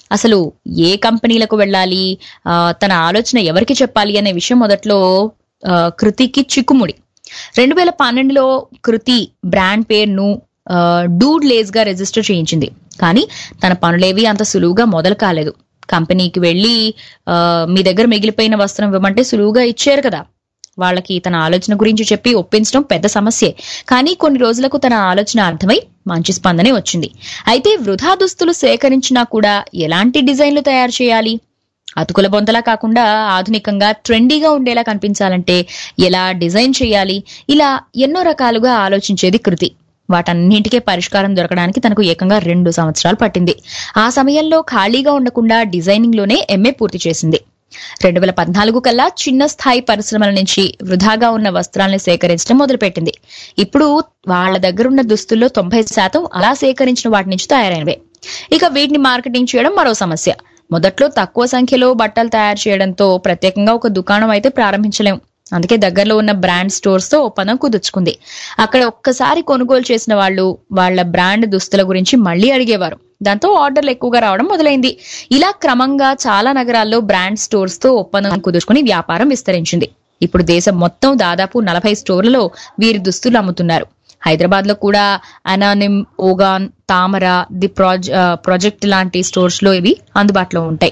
అసలు ఏ కంపెనీలకు వెళ్ళాలి ఆ, తన ఆలోచన ఎవరికి చెప్పాలి అనే విషయం మొదట్లో ఆ, కృతికి చిక్కుముడి రెండు వేల పన్నెండులో కృతి బ్రాండ్ పేరును ఆ, డూడ్ లేజ్ గా రిజిస్టర్ చేయించింది కానీ తన పనులేవి అంత సులువుగా మొదలు కాలేదు కంపెనీకి వెళ్ళి ఆ, మీ దగ్గర మిగిలిపోయిన వస్త్రం ఇవ్వమంటే సులువుగా ఇచ్చారు కదా వాళ్ళకి తన ఆలోచన గురించి చెప్పి ఒప్పించడం పెద్ద సమస్యే కానీ కొన్ని రోజులకు తన ఆలోచన అర్థమై మంచి స్పందనే వచ్చింది అయితే వృధా దుస్తులు సేకరించినా కూడా ఎలాంటి డిజైన్లు తయారు చేయాలి అతుకుల బొంతలా కాకుండా ఆధునికంగా ట్రెండీగా ఉండేలా కనిపించాలంటే ఎలా డిజైన్ చేయాలి ఇలా ఎన్నో రకాలుగా ఆలోచించేది కృతి వాటన్నింటికే పరిష్కారం దొరకడానికి తనకు ఏకంగా రెండు సంవత్సరాలు పట్టింది ఆ సమయంలో ఖాళీగా ఉండకుండా డిజైనింగ్ లోనే ఎంఏ పూర్తి చేసింది రెండు వేల పద్నాలుగు కల్లా చిన్న స్థాయి పరిశ్రమల నుంచి వృధాగా ఉన్న వస్త్రాలను సేకరించడం మొదలుపెట్టింది ఇప్పుడు వాళ్ళ దగ్గర ఉన్న దుస్తుల్లో తొంభై శాతం అలా సేకరించిన వాటి నుంచి తయారైనవే ఇక వీటిని మార్కెటింగ్ చేయడం మరో సమస్య మొదట్లో తక్కువ సంఖ్యలో బట్టలు తయారు చేయడంతో ప్రత్యేకంగా ఒక దుకాణం అయితే ప్రారంభించలేం అందుకే దగ్గరలో ఉన్న బ్రాండ్ స్టోర్స్ తో ఒప్పందం కుదుర్చుకుంది అక్కడ ఒక్కసారి కొనుగోలు చేసిన వాళ్ళు వాళ్ళ బ్రాండ్ దుస్తుల గురించి మళ్ళీ అడిగేవారు దాంతో ఆర్డర్లు ఎక్కువగా రావడం మొదలైంది ఇలా క్రమంగా చాలా నగరాల్లో బ్రాండ్ స్టోర్స్ తో ఒప్పందం కుదుర్చుకుని వ్యాపారం విస్తరించింది ఇప్పుడు దేశం మొత్తం దాదాపు నలభై స్టోర్లలో వీరి దుస్తులు అమ్ముతున్నారు హైదరాబాద్ లో కూడా అనానిమ్ ఓగాన్ తామర ది ప్రాజ ఆ, ప్రాజెక్ట్ లాంటి స్టోర్స్ లో ఇవి అందుబాటులో ఉంటాయి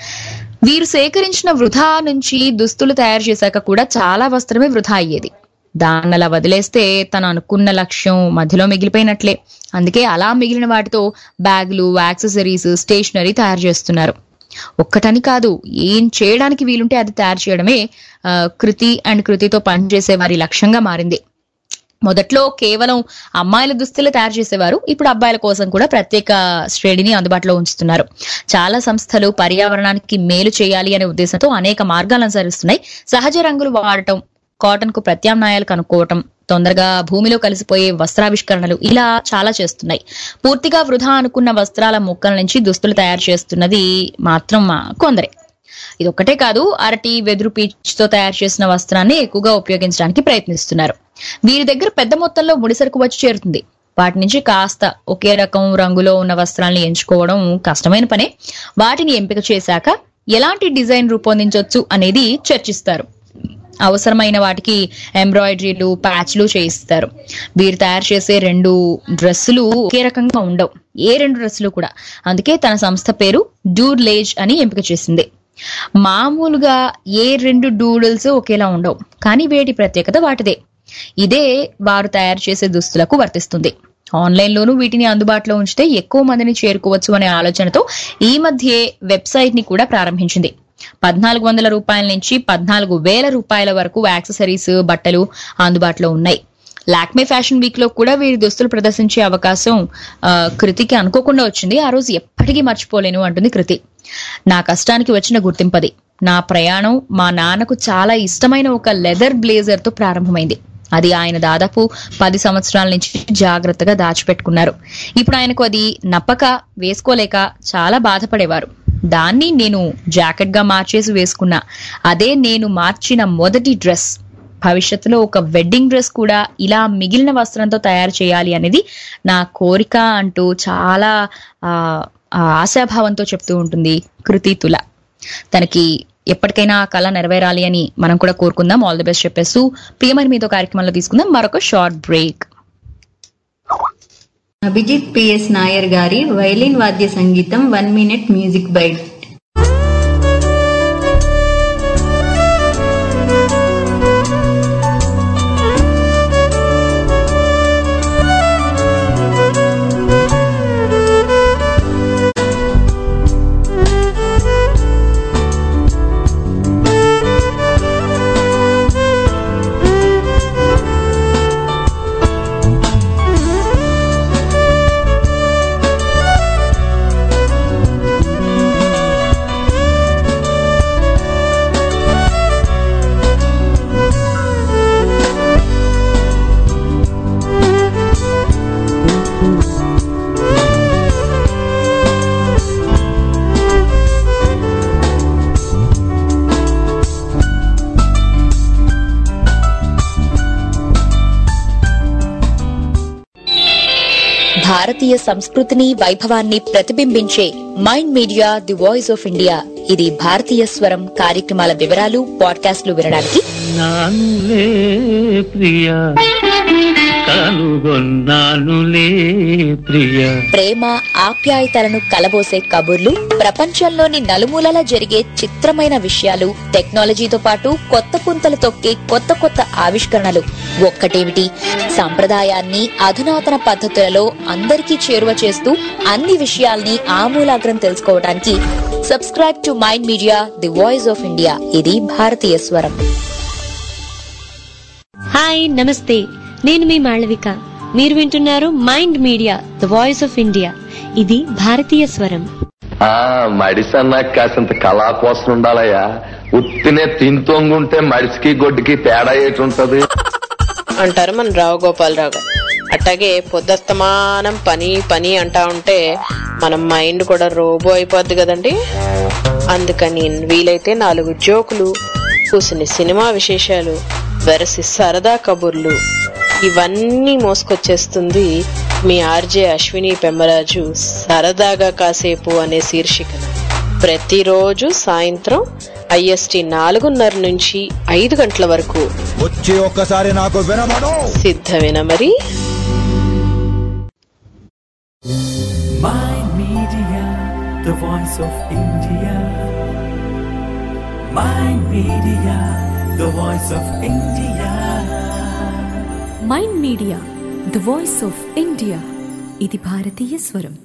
వీరు సేకరించిన వృధా నుంచి దుస్తులు తయారు చేశాక కూడా చాలా వస్త్రమే వృధా అయ్యేది దాన్ని అలా వదిలేస్తే తను అనుకున్న లక్ష్యం మధ్యలో మిగిలిపోయినట్లే అందుకే అలా మిగిలిన వాటితో బ్యాగులు యాక్సెసరీస్ స్టేషనరీ తయారు చేస్తున్నారు ఒక్కటని కాదు ఏం చేయడానికి వీలుంటే అది తయారు చేయడమే ఆ, కృతి అండ్ కృతితో పనిచేసే వారి లక్ష్యంగా మారింది మొదట్లో కేవలం అమ్మాయిల దుస్తులు తయారు చేసేవారు ఇప్పుడు అబ్బాయిల కోసం కూడా ప్రత్యేక శ్రేణిని అందుబాటులో ఉంచుతున్నారు చాలా సంస్థలు పర్యావరణానికి మేలు చేయాలి అనే ఉద్దేశంతో అనేక మార్గాలు అనుసరిస్తున్నాయి సహజ రంగులు వాడటం కాటన్ కు ప్రత్యామ్నాయాలు కనుక్కోవటం తొందరగా భూమిలో కలిసిపోయే వస్త్రావిష్కరణలు ఇలా చాలా చేస్తున్నాయి పూర్తిగా వృధా అనుకున్న వస్త్రాల ముక్కల నుంచి దుస్తులు తయారు చేస్తున్నది మాత్రం ఆ, కొందరే ఇది ఒక్కటే కాదు అరటి వెదురు పీచుతో తయారు చేసిన వస్త్రాన్ని ఎక్కువగా ఉపయోగించడానికి ప్రయత్నిస్తున్నారు వీరి దగ్గర పెద్ద మొత్తంలో ముడిసరుకు వచ్చి చేరుతుంది వాటి నుంచి కాస్త ఒకే రకం రంగులో ఉన్న వస్త్రాల్ని ఎంచుకోవడం కష్టమైన పనే వాటిని ఎంపిక చేశాక ఎలాంటి డిజైన్ రూపొందించవచ్చు అనేది చర్చిస్తారు అవసరమైన వాటికి ఎంబ్రాయిడరీలు ప్యాచ్లు చేయిస్తారు వీరు తయారు చేసే రెండు డ్రెస్సులు ఒకే రకంగా ఉండవు ఏ రెండు డ్రెస్సులు కూడా అందుకే తన సంస్థ పేరు డూడ్ లేజ్ అని ఎంపిక చేసింది మామూలుగా ఏ రెండు డూడిల్స్ ఒకేలా ఉండవు కానీ వేటి ప్రత్యేకత వాటిదే ఇదే వారు తయారు చేసే దుస్తులకు వర్తిస్తుంది ఆన్లైన్ లోనూ వీటిని అందుబాటులో ఉంచితే ఎక్కువ మందిని చేరుకోవచ్చు అనే ఆలోచనతో ఈ మధ్యే వెబ్సైట్ ని కూడా ప్రారంభించింది పద్నాలుగు వందల రూపాయల నుంచి పద్నాలుగు వేల రూపాయల వరకు యాక్సెసరీస్ బట్టలు అందుబాటులో ఉన్నాయి లాక్మే ఫ్యాషన్ వీక్ లో కూడా వీరి దుస్తులు ప్రదర్శించే అవకాశం ఆ, కృతికి అనుకోకుండా వచ్చింది ఆ రోజు ఎప్పటికీ మర్చిపోలేను అంటుంది కృతి నా కష్టానికి వచ్చిన గుర్తింపది నా ప్రయాణం మా నాన్నకు చాలా ఇష్టమైన ఒక లెదర్ బ్లేజర్ తో ప్రారంభమైంది అది ఆయన దాదాపు పది సంవత్సరాల నుంచి జాగ్రత్తగా దాచిపెట్టుకున్నారు ఇప్పుడు ఆయనకు అది నప్పక వేసుకోలేక చాలా బాధపడేవారు దాన్ని నేను జాకెట్ గా మార్చేసి వేసుకున్నా అదే నేను మార్చిన మొదటి డ్రెస్ భవిష్యత్తులో ఒక వెడ్డింగ్ డ్రెస్ కూడా ఇలా మిగిలిన వస్త్రంతో తయారు చేయాలి అనేది నా కోరిక అంటూ చాలా ఆ, ఆ ఆశాభావంతో చెప్తూ ఉంటుంది కృతి తుల తనకి ఎప్పటికైనా ఆ కళ నెరవేరాలి అని మనం కూడా కోరుకుందాం ఆల్ ది బెస్ట్ చెప్పేస్తూ ప్రియమైన మీతో కార్యక్రమంలో తీసుకుందాం మరొక short break Abhijit PS Nair గారి వైలిన్ వాద్య సంగీతం one minute music bite Thank భారతీయ సంస్కృతిని వైభవాన్ని ప్రతిబింబించే Mind Media the voice of India ఇది భారతీయ స్వరం కార్యక్రమాల వివరాలు పాడ్కాస్ట్లు వినడానికి నానులే ప్రియ కనుగొన్నానులే ప్రియ ప్రేమ ఆప్యాయతలను కలబోసే కబుర్లు ప్రపంచంలోని నలుమూలలా జరిగే చిత్రమైన విషయాలు టెక్నాలజీతో పాటు కొత్త పుంతలు తొక్కే కొత్త కొత్త ఆవిష్కరణలు ఒక్కటేమిటి సంప్రదాయాన్ని అధునాతన పద్ధతులలో అందరికీ చేరువ చేస్తూ అన్ని విషయాల్ని ఆమూలాగ్రం తెలుసుకోవడానికి subscribe to Mind Media the voice of India ఇది భారతీయ స్వరం హాయ్ నమస్తే నేను మీ మాళవిక మీరు వింటున్నారు Mind media the voice of India ఇది భారతీయ స్వరం ఆ మడిసన్నా కాసింత కళా కోసం ఉండాలయ్యా ఉత్తినే తింతొంగుంటే మడిసికి గొడ్డుకి తేడా ఏటి ఉంటది అంటారు మన రావు గోపాలరావు గారు అట్లాగే పొద్దస్తమానం పని పని అంటా ఉంటే మన మైండ్ కూడా రోబో అయిపోద్ది కదండి అందుకని వీలైతే నాలుగు జోకులు కూసిన సినిమా విశేషాలు వెరసి సరదా కబుర్లు ఇవన్నీ మోసుకొచ్చేస్తుంది మీ ఆర్జే అశ్విని పెమ్మరాజు సరదాగా కాసేపు అనే శీర్షికన ప్రతిరోజు సాయంత్రం ఐఎస్టి నాలుగున్నర నుంచి ఐదు గంటల వరకు వచ్చి ఒక్కసారి నాకు వినమను సిద్ధమేనా మరి Mind Media, the voice of India. Mind Media, the voice of India. Mind media the voice of India ఇది భారతీయ స్వరం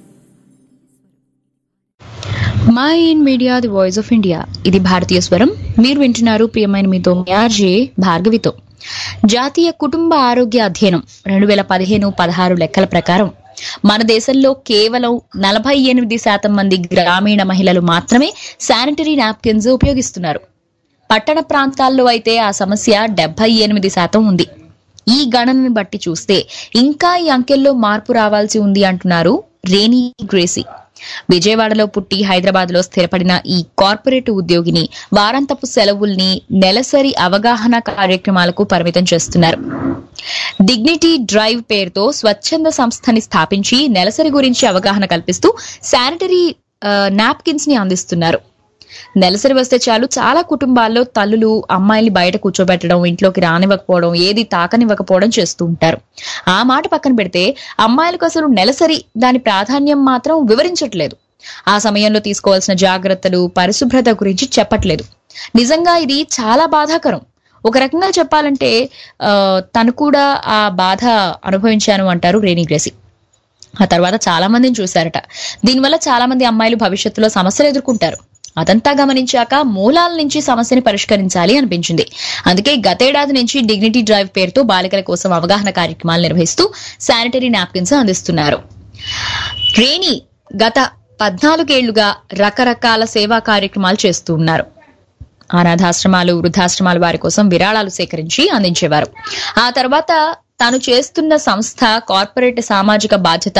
my in media the voice of India ఇది భారతీయ స్వరం మీరు వింటున్నారు ప్రియమైన మీతో ఆర్జే భార్గవితో జాతీయ కుటుంబ ఆరోగ్య అధ్యయనం రెండు వేల పదిహేను పదహారు లెక్కల ప్రకారం మన దేశంలో కేవలం నలభై ఎనిమిది శాతం మంది గ్రామీణ మహిళలు మాత్రమే శానిటరీ నాప్కిన్స్ ఉపయోగిస్తున్నారు పట్టణ ప్రాంతాల్లో అయితే ఆ సమస్య డెబ్బై ఎనిమిది శాతం ఉంది ఈ గణనను బట్టి చూస్తే ఇంకా ఈ అంకెల్లో మార్పు రావాల్సి ఉంది అంటున్నారు రేనీ గ్రేసీ విజయవాడలో పుట్టి హైదరాబాద్ లో స్థిరపడిన ఈ కార్పొరేట్ ఉద్యోగిని వారాంతపు సెలవుల్ని నెలసరి అవగాహన కార్యక్రమాలకు పరిమితం చేస్తున్నారు డిగ్నిటీ డ్రైవ్ పేరుతో స్వచ్ఛంద సంస్థని స్థాపించి నెలసరి గురించి అవగాహన కల్పిస్తూ శానిటరీ నాప్కిన్స్ ని అందిస్తున్నారు నెలసరి వస్తే చాలు చాలా కుటుంబాల్లో తల్లులు అమ్మాయిల్ని బయట కూర్చోబెట్టడం ఇంట్లోకి రానివ్వకపోవడం ఏది తాకనివ్వకపోవడం చేస్తూ ఉంటారు ఆ మాట పక్కన పెడితే అమ్మాయిలకు అసలు నెలసరి దాని ప్రాధాన్యం మాత్రం వివరించట్లేదు ఆ సమయంలో తీసుకోవాల్సిన జాగ్రత్తలు పరిశుభ్రత గురించి చెప్పట్లేదు నిజంగా ఇది చాలా బాధాకరం ఒక రకంగా చెప్పాలంటే ఆ, తను కూడా ఆ బాధ అనుభవించాను అంటారు రేణి గ్రేసి ఆ తర్వాత చాలా మందిని చూశారట దీనివల్ల చాలా మంది అమ్మాయిలు భవిష్యత్తులో సమస్యలు ఎదుర్కొంటారు అదంతా గమనించాక మూలాల నుంచి సమస్యని పరిష్కరించాలి అనిపించింది అందుకే గతేడాది నుంచి డిగ్నిటీ డ్రైవ్ పేరుతో బాలికల కోసం అవగాహన కార్యక్రమాలు నిర్వహిస్తూ శానిటరీ నాప్కిన్స్ అందిస్తున్నారు రేణి గత పద్నాలుగేళ్లుగా రకరకాల సేవా కార్యక్రమాలు చేస్తూ ఉన్నారు అనాథాశ్రమాలు వృద్ధాశ్రమాల వారి కోసం విరాళాలు సేకరించి అందించేవారు ఆ తర్వాత తాను చేస్తున్న సంస్థ కార్పొరేట్ సామాజిక బాధ్యత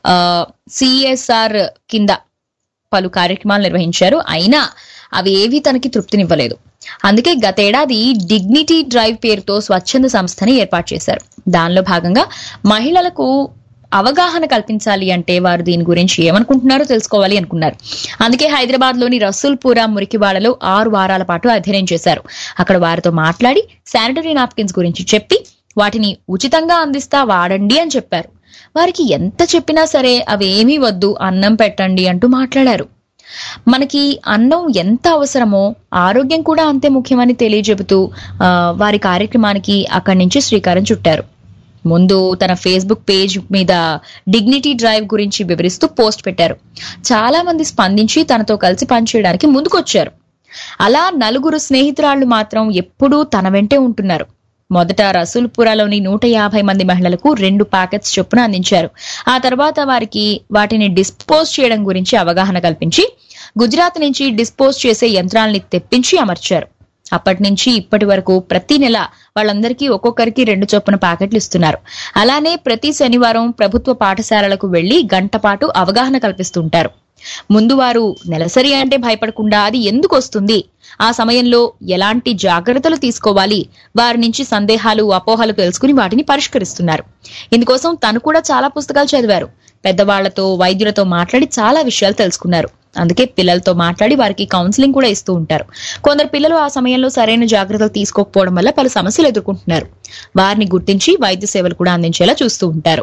సిఎస్ఆర్ కింద పలు కార్యక్రమాలు నిర్వహించారు అయినా అవి ఏవి తనకి తృప్తినివ్వలేదు అందుకే గతేడాది డిగ్నిటీ డ్రైవ్ పేరుతో స్వచ్ఛంద సంస్థని ఏర్పాటు చేశారు దానిలో భాగంగా మహిళలకు అవగాహన కల్పించాలి అంటే వారు దీని గురించి ఏమనుకుంటున్నారో తెలుసుకోవాలి అనుకున్నారు అందుకే హైదరాబాద్ లోని రసూల్పురా మురికివాడలో ఆరు వారాల పాటు అధ్యయనం చేశారు అక్కడ వారితో మాట్లాడి శానిటరీ నాప్కిన్స్ గురించి చెప్పి వాటిని ఉచితంగా అందిస్తా వాడండి అని చెప్పారు వారికి ఎంత చెప్పినా సరే అవి ఏమీ వద్దు అన్నం పెట్టండి అంటూ మాట్లాడారు మనకి అన్నం ఎంత అవసరమో ఆరోగ్యం కూడా అంతే ముఖ్యమని తెలియజెబుతూ ఆ, వారి కార్యక్రమానికి అక్కడి నుంచి శ్రీకారం చుట్టారు ముందు తన ఫేస్బుక్ పేజ్ మీద డిగ్నిటీ డ్రైవ్ గురించి వివరిస్తూ పోస్ట్ పెట్టారు చాలా మంది స్పందించి తనతో కలిసి పనిచేయడానికి ముందుకొచ్చారు అలా నలుగురు స్నేహితురాళ్లు మాత్రం ఎప్పుడూ తన వెంటే ఉంటున్నారు మొదట రసూల్పురాలోని నూట యాభై మంది మహిళలకు రెండు ప్యాకెట్స్ చొప్పున అందించారు ఆ తర్వాత వారికి వాటిని డిస్పోజ్ చేయడం గురించి అవగాహన కల్పించి గుజరాత్ నుంచి డిస్పోజ్ చేసే యంత్రాల్ని తెప్పించి అమర్చారు అప్పటి నుంచి ఇప్పటి వరకు ప్రతి నెల వాళ్ళందరికీ ఒక్కొక్కరికి రెండు చొప్పున ప్యాకెట్లు ఇస్తున్నారు అలానే ప్రతి శనివారం ప్రభుత్వ పాఠశాలలకు వెళ్లి గంట పాటు అవగాహన కల్పిస్తుంటారు ముందు వారు నెలసరి అంటే భయపడకుండా అది ఎందుకు వస్తుంది ఆ సమయంలో ఎలాంటి జాగ్రత్తలు తీసుకోవాలి వారి నుంచి సందేహాలు అపోహలు తెలుసుకుని వాటిని పరిష్కరిస్తున్నారు ఇందుకోసం తను కూడా చాలా పుస్తకాలు చదివారు పెద్దవాళ్లతో వైద్యులతో మాట్లాడి చాలా విషయాలు తెలుసుకున్నారు అందుకే పిల్లలతో మాట్లాడి వారికి కౌన్సిలింగ్ కూడా ఇస్తూ ఉంటారు కొందరు పిల్లలు ఆ సమయంలో సరైన జాగ్రత్తలు తీసుకోకపోవడం వల్ల పలు సమస్యలు ఎదుర్కొంటున్నారు వారిని గుర్తించి వైద్య సేవలు కూడా అందించేలా చూస్తూ ఉంటారు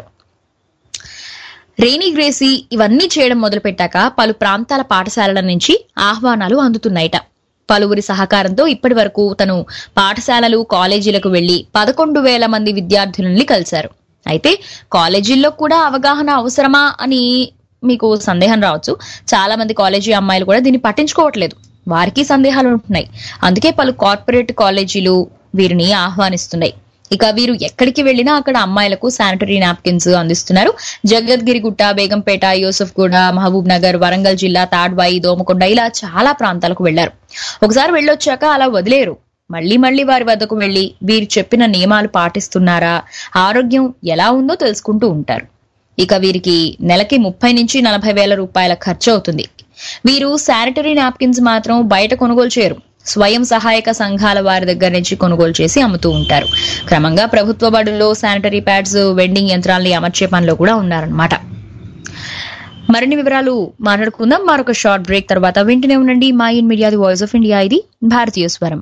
రేణి గ్రేసీ ఇవన్నీ చేయడం మొదలుపెట్టాక పలు ప్రాంతాల పాఠశాలల నుంచి ఆహ్వానాలు అందుతున్నాయిట పలువురి సహకారంతో ఇప్పటి వరకు తను పాఠశాలలు కాలేజీలకు వెళ్లి పదకొండు వేల మంది విద్యార్థులని కలిశారు అయితే కాలేజీల్లో కూడా అవగాహన అవసరమా అని మీకు సందేహం రావచ్చు చాలా మంది కాలేజీ అమ్మాయిలు కూడా దీన్ని పట్టించుకోవట్లేదు వారికి సందేహాలు ఉంటున్నాయి అందుకే పలు కార్పొరేట్ కాలేజీలు వీరిని ఆహ్వానిస్తున్నాయి ఇక వీరు ఎక్కడికి వెళ్ళినా అక్కడ అమ్మాయిలకు శానిటరీ నాప్కిన్స్ అందిస్తున్నారు జగద్గిరిగుట్ట బేగంపేట యూసఫ్గూడ మహబూబ్ నగర్ వరంగల్ జిల్లా తాడ్వాయి దోమకొండ ఇలా చాలా ప్రాంతాలకు వెళ్లారు ఒకసారి వెళ్ళొచ్చాక అలా వదిలేరు మళ్ళీ మళ్ళీ వారి వద్దకు వెళ్లి వీరు చెప్పిన నియమాలు పాటిస్తున్నారా ఆరోగ్యం ఎలా ఉందో తెలుసుకుంటూ ఉంటారు ఇక వీరికి నెలకి ముప్పై నుంచి నలభై వేల రూపాయల ఖర్చు అవుతుంది వీరు శానిటరీ నాప్కిన్స్ మాత్రం బయట కొనుగోలు చేయరు స్వయం సహాయక సంఘాల వారి దగ్గర నుంచి కొనుగోలు చేసి అమ్ముతూ ఉంటారు క్రమంగా ప్రభుత్వ బడుల్లో శానిటరీ ప్యాడ్స్ వెండింగ్ యంత్రాల్ని అమర్చే పనిలో కూడా ఉన్నారనమాట మరిన్ని వివరాలు మాట్లాడుకుందాం మరొక షార్ట్ బ్రేక్ తర్వాత వింటూనే ఉండండి Mind media the voice of India ఇది భారతీయ స్వరం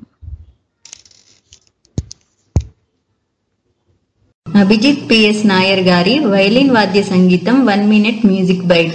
అభిజిత్ పిఎస్ నాయర్ గారి వైలిన్ వాద్య సంగీతం one minute music bite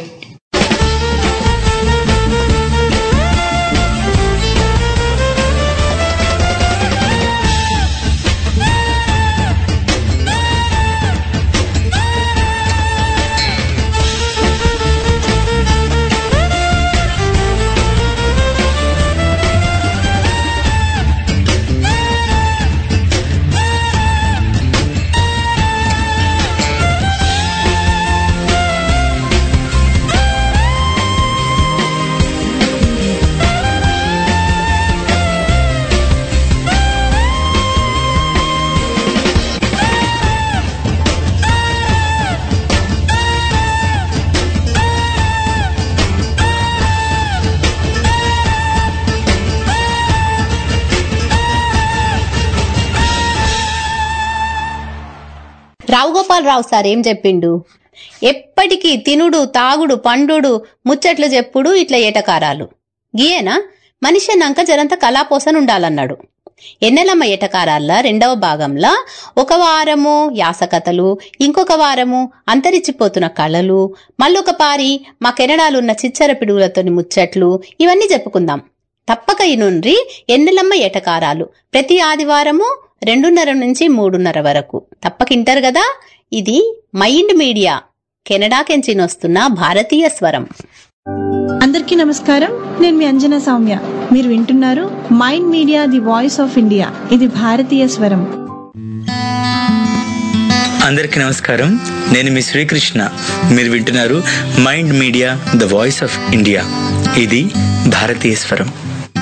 Rao Gopalarao sir ఏం చెప్పిండు ఎప్పటికీ తినుడు తాగుడు పండుడు ముచ్చట్లు చెప్పుడు ఇట్లా ఏటకారాలు గీయేనా మనిషి అన్నాక జరంత కళాపోసన ఉండాలన్నాడు ఎన్నెలమ్మ ఏటకారాల రెండవ భాగంలో ఒక వారము యాసకథలు ఇంకొక వారము అంతరించిపోతున్న కళలు మళ్ళొక పారి మా కెనడాలున్న చిచ్చర పిడుగులతోని ముచ్చట్లు ఇవన్నీ చెప్పుకుందాం తప్పక ఇనుండ్రి ఎన్నెలమ్మ ఏటకారాలు ప్రతి ఆదివారము రెండున్నర నుంచి మూడున్నర వరకు తప్పకింటారు కదా ఇది మైండ్ మీడియా కెనడాకెంచిన వస్తున్న భారతీయ స్వరం అందరికీ నమస్కారం నేను మీ అంజనా సౌమ్య మీరు వింటున్నారు Mind Media the voice of India ఇది భారతీయ స్వరం అందరికీ నమస్కారం నేను మీ శ్రీకృష్ణ మీరు వింటున్నారు Mind media the voice of India ఇది భారతీయ స్వరం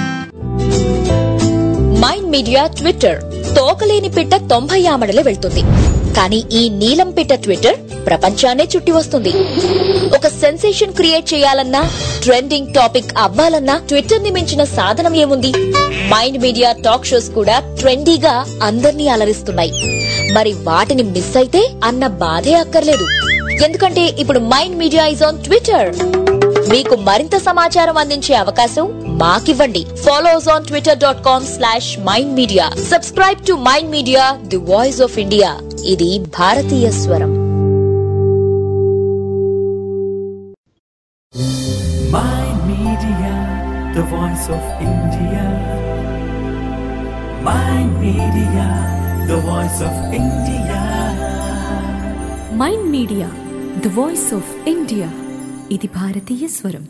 మైండ్ మీడియా ట్విట్టర్ తోకలేని పిట్ట తొంభై ఆమడలే వెళ్తుంది కానీ ఈ నీలం పిట్ట ట్విట్టర్ ప్రపంచాన్నే చుట్టి వస్తుంది ఒక సెన్సేషన్ క్రియేట్ చేయాలన్నా ట్రెండింగ్ టాపిక్ అవ్వాలన్నా ట్విట్టర్ ని మించిన సాధనం ఏముంది మైండ్ మీడియా టాక్ షోస్ కూడా ట్రెండీగా అందర్నీ అలరిస్తున్నాయి మరి వాటిని మిస్ అయితే అన్న బాధే అక్కర్లేదు ఎందుకంటే ఇప్పుడు Mind Media is on Twitter మీకు మరింత సమాచారం అందించే అవకాశం మాకివ్వండి follow us on Twitter dot com slash Mind Media subscribe to Mind Media the voice of India ఇది భారతీయ స్వరం Mind Media, the voice of India. Mind Media, the voice of India. Mind Media the voice of India ఇది భారతీయ స్వరం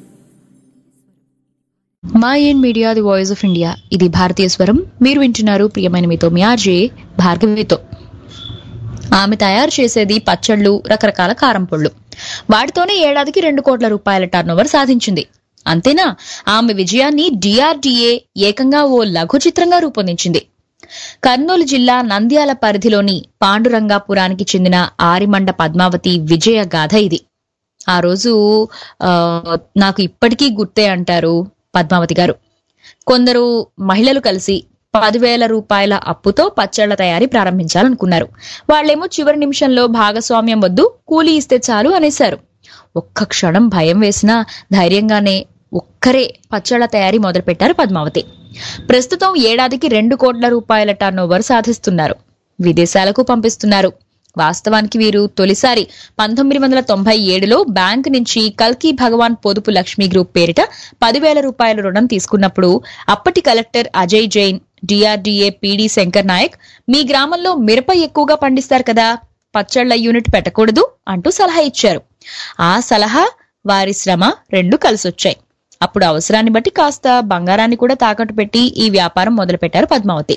Mind Media the voice of India ఇది భారతీయ స్వరం మీరు వింటున్నారు ప్రియమైన మీతో మీ ఆర్జే భార్గవితో ఆమె తయారు చేసేది పచ్చళ్ళు రకరకాల కారం పొళ్ళు వాటితోనే ఏడాదికి రెండు కోట్ల రూపాయల టర్నోవర్ సాధించింది అంతేనా ఆమె విజయాన్ని డిఆర్డీఏ ఏకంగా ఓ లఘు చిత్రంగా రూపొందించింది కర్నూలు జిల్లా నంద్యాల పరిధిలోని పాండురంగాపురానికి చెందిన ఆరిమండ పద్మావతి విజయ గాథ ఇది ఆ రోజు ఆ, నాకు ఇప్పటికీ గుర్తే అంటారు పద్మావతి గారు కొందరు మహిళలు కలిసి పదివేల రూపాయల అప్పుతో పచ్చళ్ల తయారీ ప్రారంభించాలనుకున్నారు వాళ్ళేమో చివరి నిమిషంలో భాగస్వామ్యం వద్దు కూలీ ఇస్తే చాలు అనేశారు ఒక్క క్షణం భయం వేసినా ధైర్యంగానే ఒక్కరే పచ్చళ్ల తయారీ మొదలుపెట్టారు పద్మావతి ప్రస్తుతం ఏడాదికి రెండు కోట్ల రూపాయల టర్న్ సాధిస్తున్నారు విదేశాలకు పంపిస్తున్నారు వాస్తవానికి వీరు తొలిసారి పంతొమ్మిది వందల తొంభై ఏడులో బ్యాంక్ నుంచి కల్కి భగవాన్ పొదుపు లక్ష్మీ గ్రూప్ పేరిట పదివేల రూపాయల రుణం తీసుకున్నప్పుడు అప్పటి collector Ajay Jain DRDA PD Shankar Nayak మీ గ్రామంలో మిరప ఎక్కువగా పండిస్తారు కదా పచ్చళ్ల యూనిట్ పెట్టకూడదు అంటూ సలహా ఇచ్చారు ఆ సలహా వారి శ్రమ రెండు కలిసొచ్చాయి అప్పుడు అవసరాన్ని బట్టి కాస్త బంగారాన్ని కూడా తాకట్టు పెట్టి ఈ వ్యాపారం మొదలుపెట్టారు పద్మావతి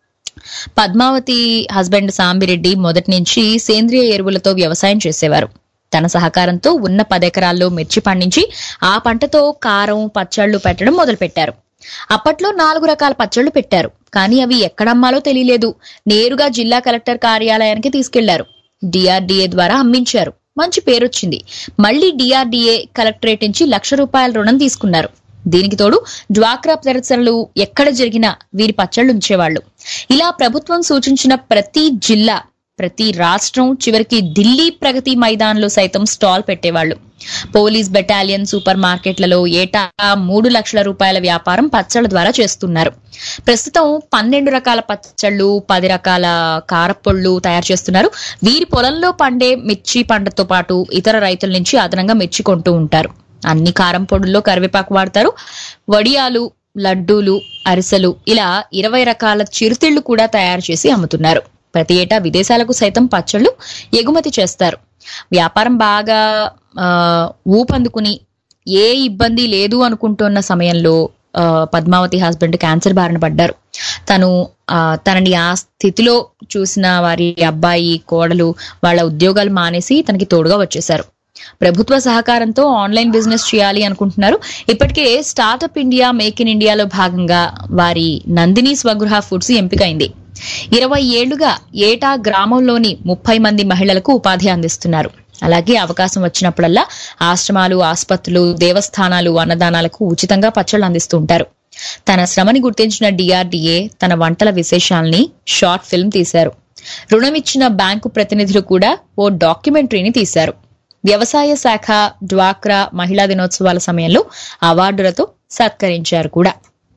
పద్మావతి హస్బెండ్ సాంబిరెడ్డి మొదటి నుంచి సేంద్రియ ఎరువులతో వ్యవసాయం చేసేవారు తన సహకారంతో ఉన్న పదెకరాల్లో మిర్చి పండించి ఆ పంటతో కారం పచ్చళ్లు పెట్టడం మొదలుపెట్టారు అప్పట్లో నాలుగు రకాల పచ్చళ్లు పెట్టారు కానీ అవి ఎక్కడమ్మాలో తెలియలేదు నేరుగా జిల్లా కలెక్టర్ కార్యాలయానికి తీసుకెళ్లారు డిఆర్డీఏ ద్వారా అమ్మించారు మంచి పేరొచ్చింది మళ్లీ డిఆర్డీఏ కలెక్టరేట్ నుంచి లక్ష రూపాయల రుణం తీసుకున్నారు దీనికి తోడు డ్వాక్రా ప్రదర్శనలు ఎక్కడ జరిగినా వీరి పచ్చళ్లు ఉంచేవాళ్లు ఇలా ప్రభుత్వం సూచించిన ప్రతి జిల్లా ప్రతి రాష్ట్రం చివరికి ఢిల్లీ ప్రగతి మైదాన్లో సైతం స్టాల్ పెట్టేవాళ్లు పోలీస్ బెటాలియన్ సూపర్ మార్కెట్లలో ఏటా మూడు లక్షల రూపాయల వ్యాపారం పచ్చళ్ల ద్వారా చేస్తున్నారు ప్రస్తుతం పన్నెండు రకాల పచ్చళ్ళు పది రకాల కారపొళ్ళు తయారు చేస్తున్నారు వీరి పొలంలో పండే మిర్చి పంటతో పాటు ఇతర రైతుల నుంచి అదనంగా మిర్చి కొంటూ ఉంటారు అన్ని కారం పొడుల్లో కరివేపాకు వాడతారు వడియాలు లడ్డూలు అరిసెలు ఇలా ఇరవై రకాల చిరుతిళ్లు కూడా తయారు చేసి అమ్ముతున్నారు ప్రతి ఏటా విదేశాలకు సైతం పచ్చళ్ళు ఎగుమతి చేస్తారు వ్యాపారం బాగా ఆ, ఊపందుకుని ఏ ఇబ్బంది లేదు అనుకుంటున్న సమయంలో ఆ, పద్మావతి హస్బెండ్ క్యాన్సర్ బారిన పడ్డారు తను ఆ, తనని ఆ స్థితిలో చూసిన వారి అబ్బాయి కోడలు వాళ్ళ ఉద్యోగాలు మానేసి తనకి తోడుగా వచ్చేశారు ప్రభుత్వ సహకారంతో ఆన్లైన్ బిజినెస్ చేయాలి అనుకుంటున్నారు ఇప్పటికే స్టార్టప్ ఇండియా మేక్ ఇన్ ఇండియాలో భాగంగా వారి నందిని స్వగృహ ఫుడ్స్ ఎంపికైంది ఇరవై ఏళ్లుగా ఏటా గ్రామంలోని ముప్పై మంది మహిళలకు ఉపాధి అందిస్తున్నారు అలాగే అవకాశం వచ్చినప్పుడల్లా ఆశ్రమాలు ఆసుపత్రులు దేవస్థానాలు అన్నదానాలకు ఉచితంగా పచ్చళ్ళు అందిస్తూ ఉంటారు తన శ్రమని గుర్తించిన డిఆర్డీఏ తన వంటల విశేషాల్ని షార్ట్ ఫిల్మ్ తీశారు రుణమిచ్చిన బ్యాంకు ప్రతినిధులు కూడా ఓ డాక్యుమెంటరీని తీశారు వ్యవసాయ శాఖ డ్వాక్రా మహిళా దినోత్సవాల సమయంలో అవార్డులతో సత్కరించారు కూడా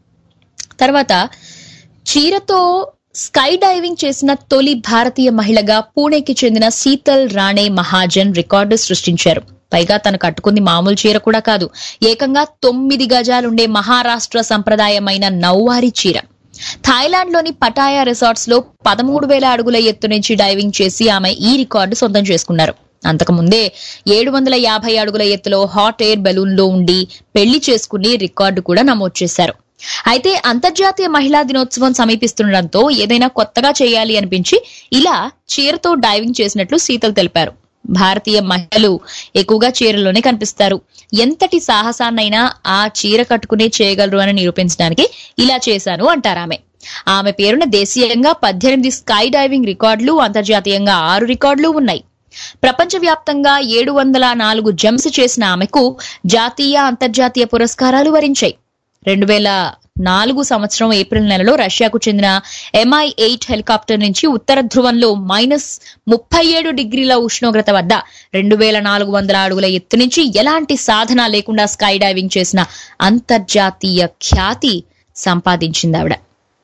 తర్వాత చీరతో స్కై డైవింగ్ చేసిన తొలి భారతీయ మహిళగా పూణేకి చెందిన శీతల్ రాణే మహాజన్ రికార్డు సృష్టించారు పైగా తను కట్టుకుంది మామూలు చీర కూడా కాదు ఏకంగా తొమ్మిది గజాలుండే మహారాష్ట్ర సంప్రదాయమైన నౌవారి చీర థాయిలాండ్ లోని పటాయా రిసార్ట్స్ లో పదమూడు వేల అడుగుల ఎత్తు నుంచి డైవింగ్ చేసి ఆమె ఈ రికార్డు సొంతం చేసుకున్నారు అంతకుముందే ఏడు వందల యాభై అడుగుల ఎత్తులో హాట్ ఎయిర్ బెలూన్ లో ఉండి పెళ్లి చేసుకుని రికార్డు కూడా నమోదు చేశారు అయితే అంతర్జాతీయ మహిళా దినోత్సవం సమీపిస్తుండటంతో ఏదైనా కొత్తగా చేయాలి అనిపించి ఇలా చీరతో డైవింగ్ చేసినట్లు శీతల్ తెలిపారు భారతీయ మహిళలు ఎక్కువగా చీరలోనే కనిపిస్తారు ఎంతటి సాహసాన్నైనా ఆ చీర కట్టుకునే చేయగలరు అని నిరూపించడానికి ఇలా చేశాను అంటారామె ఆమె పేరున దేశీయంగా పద్దెనిమిది స్కై డైవింగ్ రికార్డులు అంతర్జాతీయంగా ఆరు రికార్డులు ఉన్నాయి ప్రపంచవ్యాప్తంగా ఏడు వందల నాలుగు జంప్స్ చేసిన ఆమెకు జాతీయ అంతర్జాతీయ పురస్కారాలు వరించాయి రెండు వేల నాలుగు సంవత్సరం ఏప్రిల్ నెలలో రష్యాకు చెందిన ఎంఐ ఎయిట్ హెలికాప్టర్ నుంచి ఉత్తర ధ్రువంలో మైనస్ ముప్పై ఏడు డిగ్రీల ఉష్ణోగ్రత వద్ద రెండు వేల నాలుగు వందల అడుగుల ఎత్తు నుంచి ఎలాంటి సాధన లేకుండా స్కై డైవింగ్ చేసిన అంతర్జాతీయ ఖ్యాతి సంపాదించింది ఆవిడ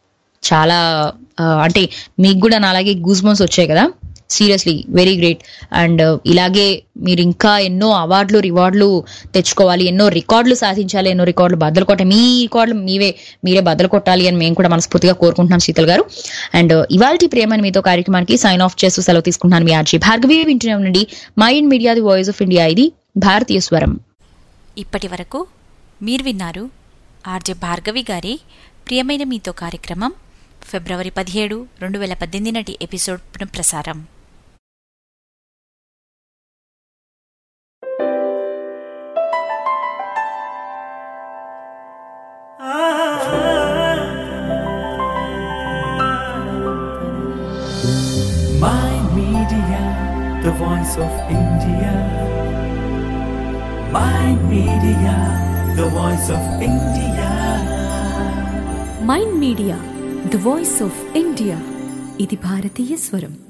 చాలా ఆ, అంటే మీకు కూడా నాలాగే గూజ్బంస్ వచ్చాయి కదా సీరియస్లీ వెరీ గ్రేట్ అండ్ ఇలాగే మీరు ఇంకా ఎన్నో అవార్డులు రివార్డులు తెచ్చుకోవాలి ఎన్నో రికార్డులు సాధించాలి ఎన్నో రికార్డులు బద్దలు కొట్టాలి మీ రికార్డులు మీవే మీరే బద్దలు కొట్టాలి అని మేము కూడా మనస్ఫూర్తిగా కోరుకుంటున్నాం శీతల్ గారు అండ్ ఇవాళ ప్రేమని మీతో కార్యక్రమానికి సైన్ ఆఫ్ చేస్తూ సెలవు తీసుకుంటున్నాను మీ ఆర్జీ భార్గవి వింటూనే ఉండండి Mind Media the voice of India ఇది భారతీయ స్వరం ఇప్పటి వరకు మీరు విన్నారు ఆర్జే భార్గవి గారి ప్రియమైన మీతో కార్యక్రమం ఫిబ్రవరి పదిహేడు రెండు వేల పద్దెనిమిది నాటి ఎపిసోడ్ పునఃప్రసారం My Media, the voice of India. Mind Media, the voice of India. Mind media the voice of India ఇది భారతీయ స్వరం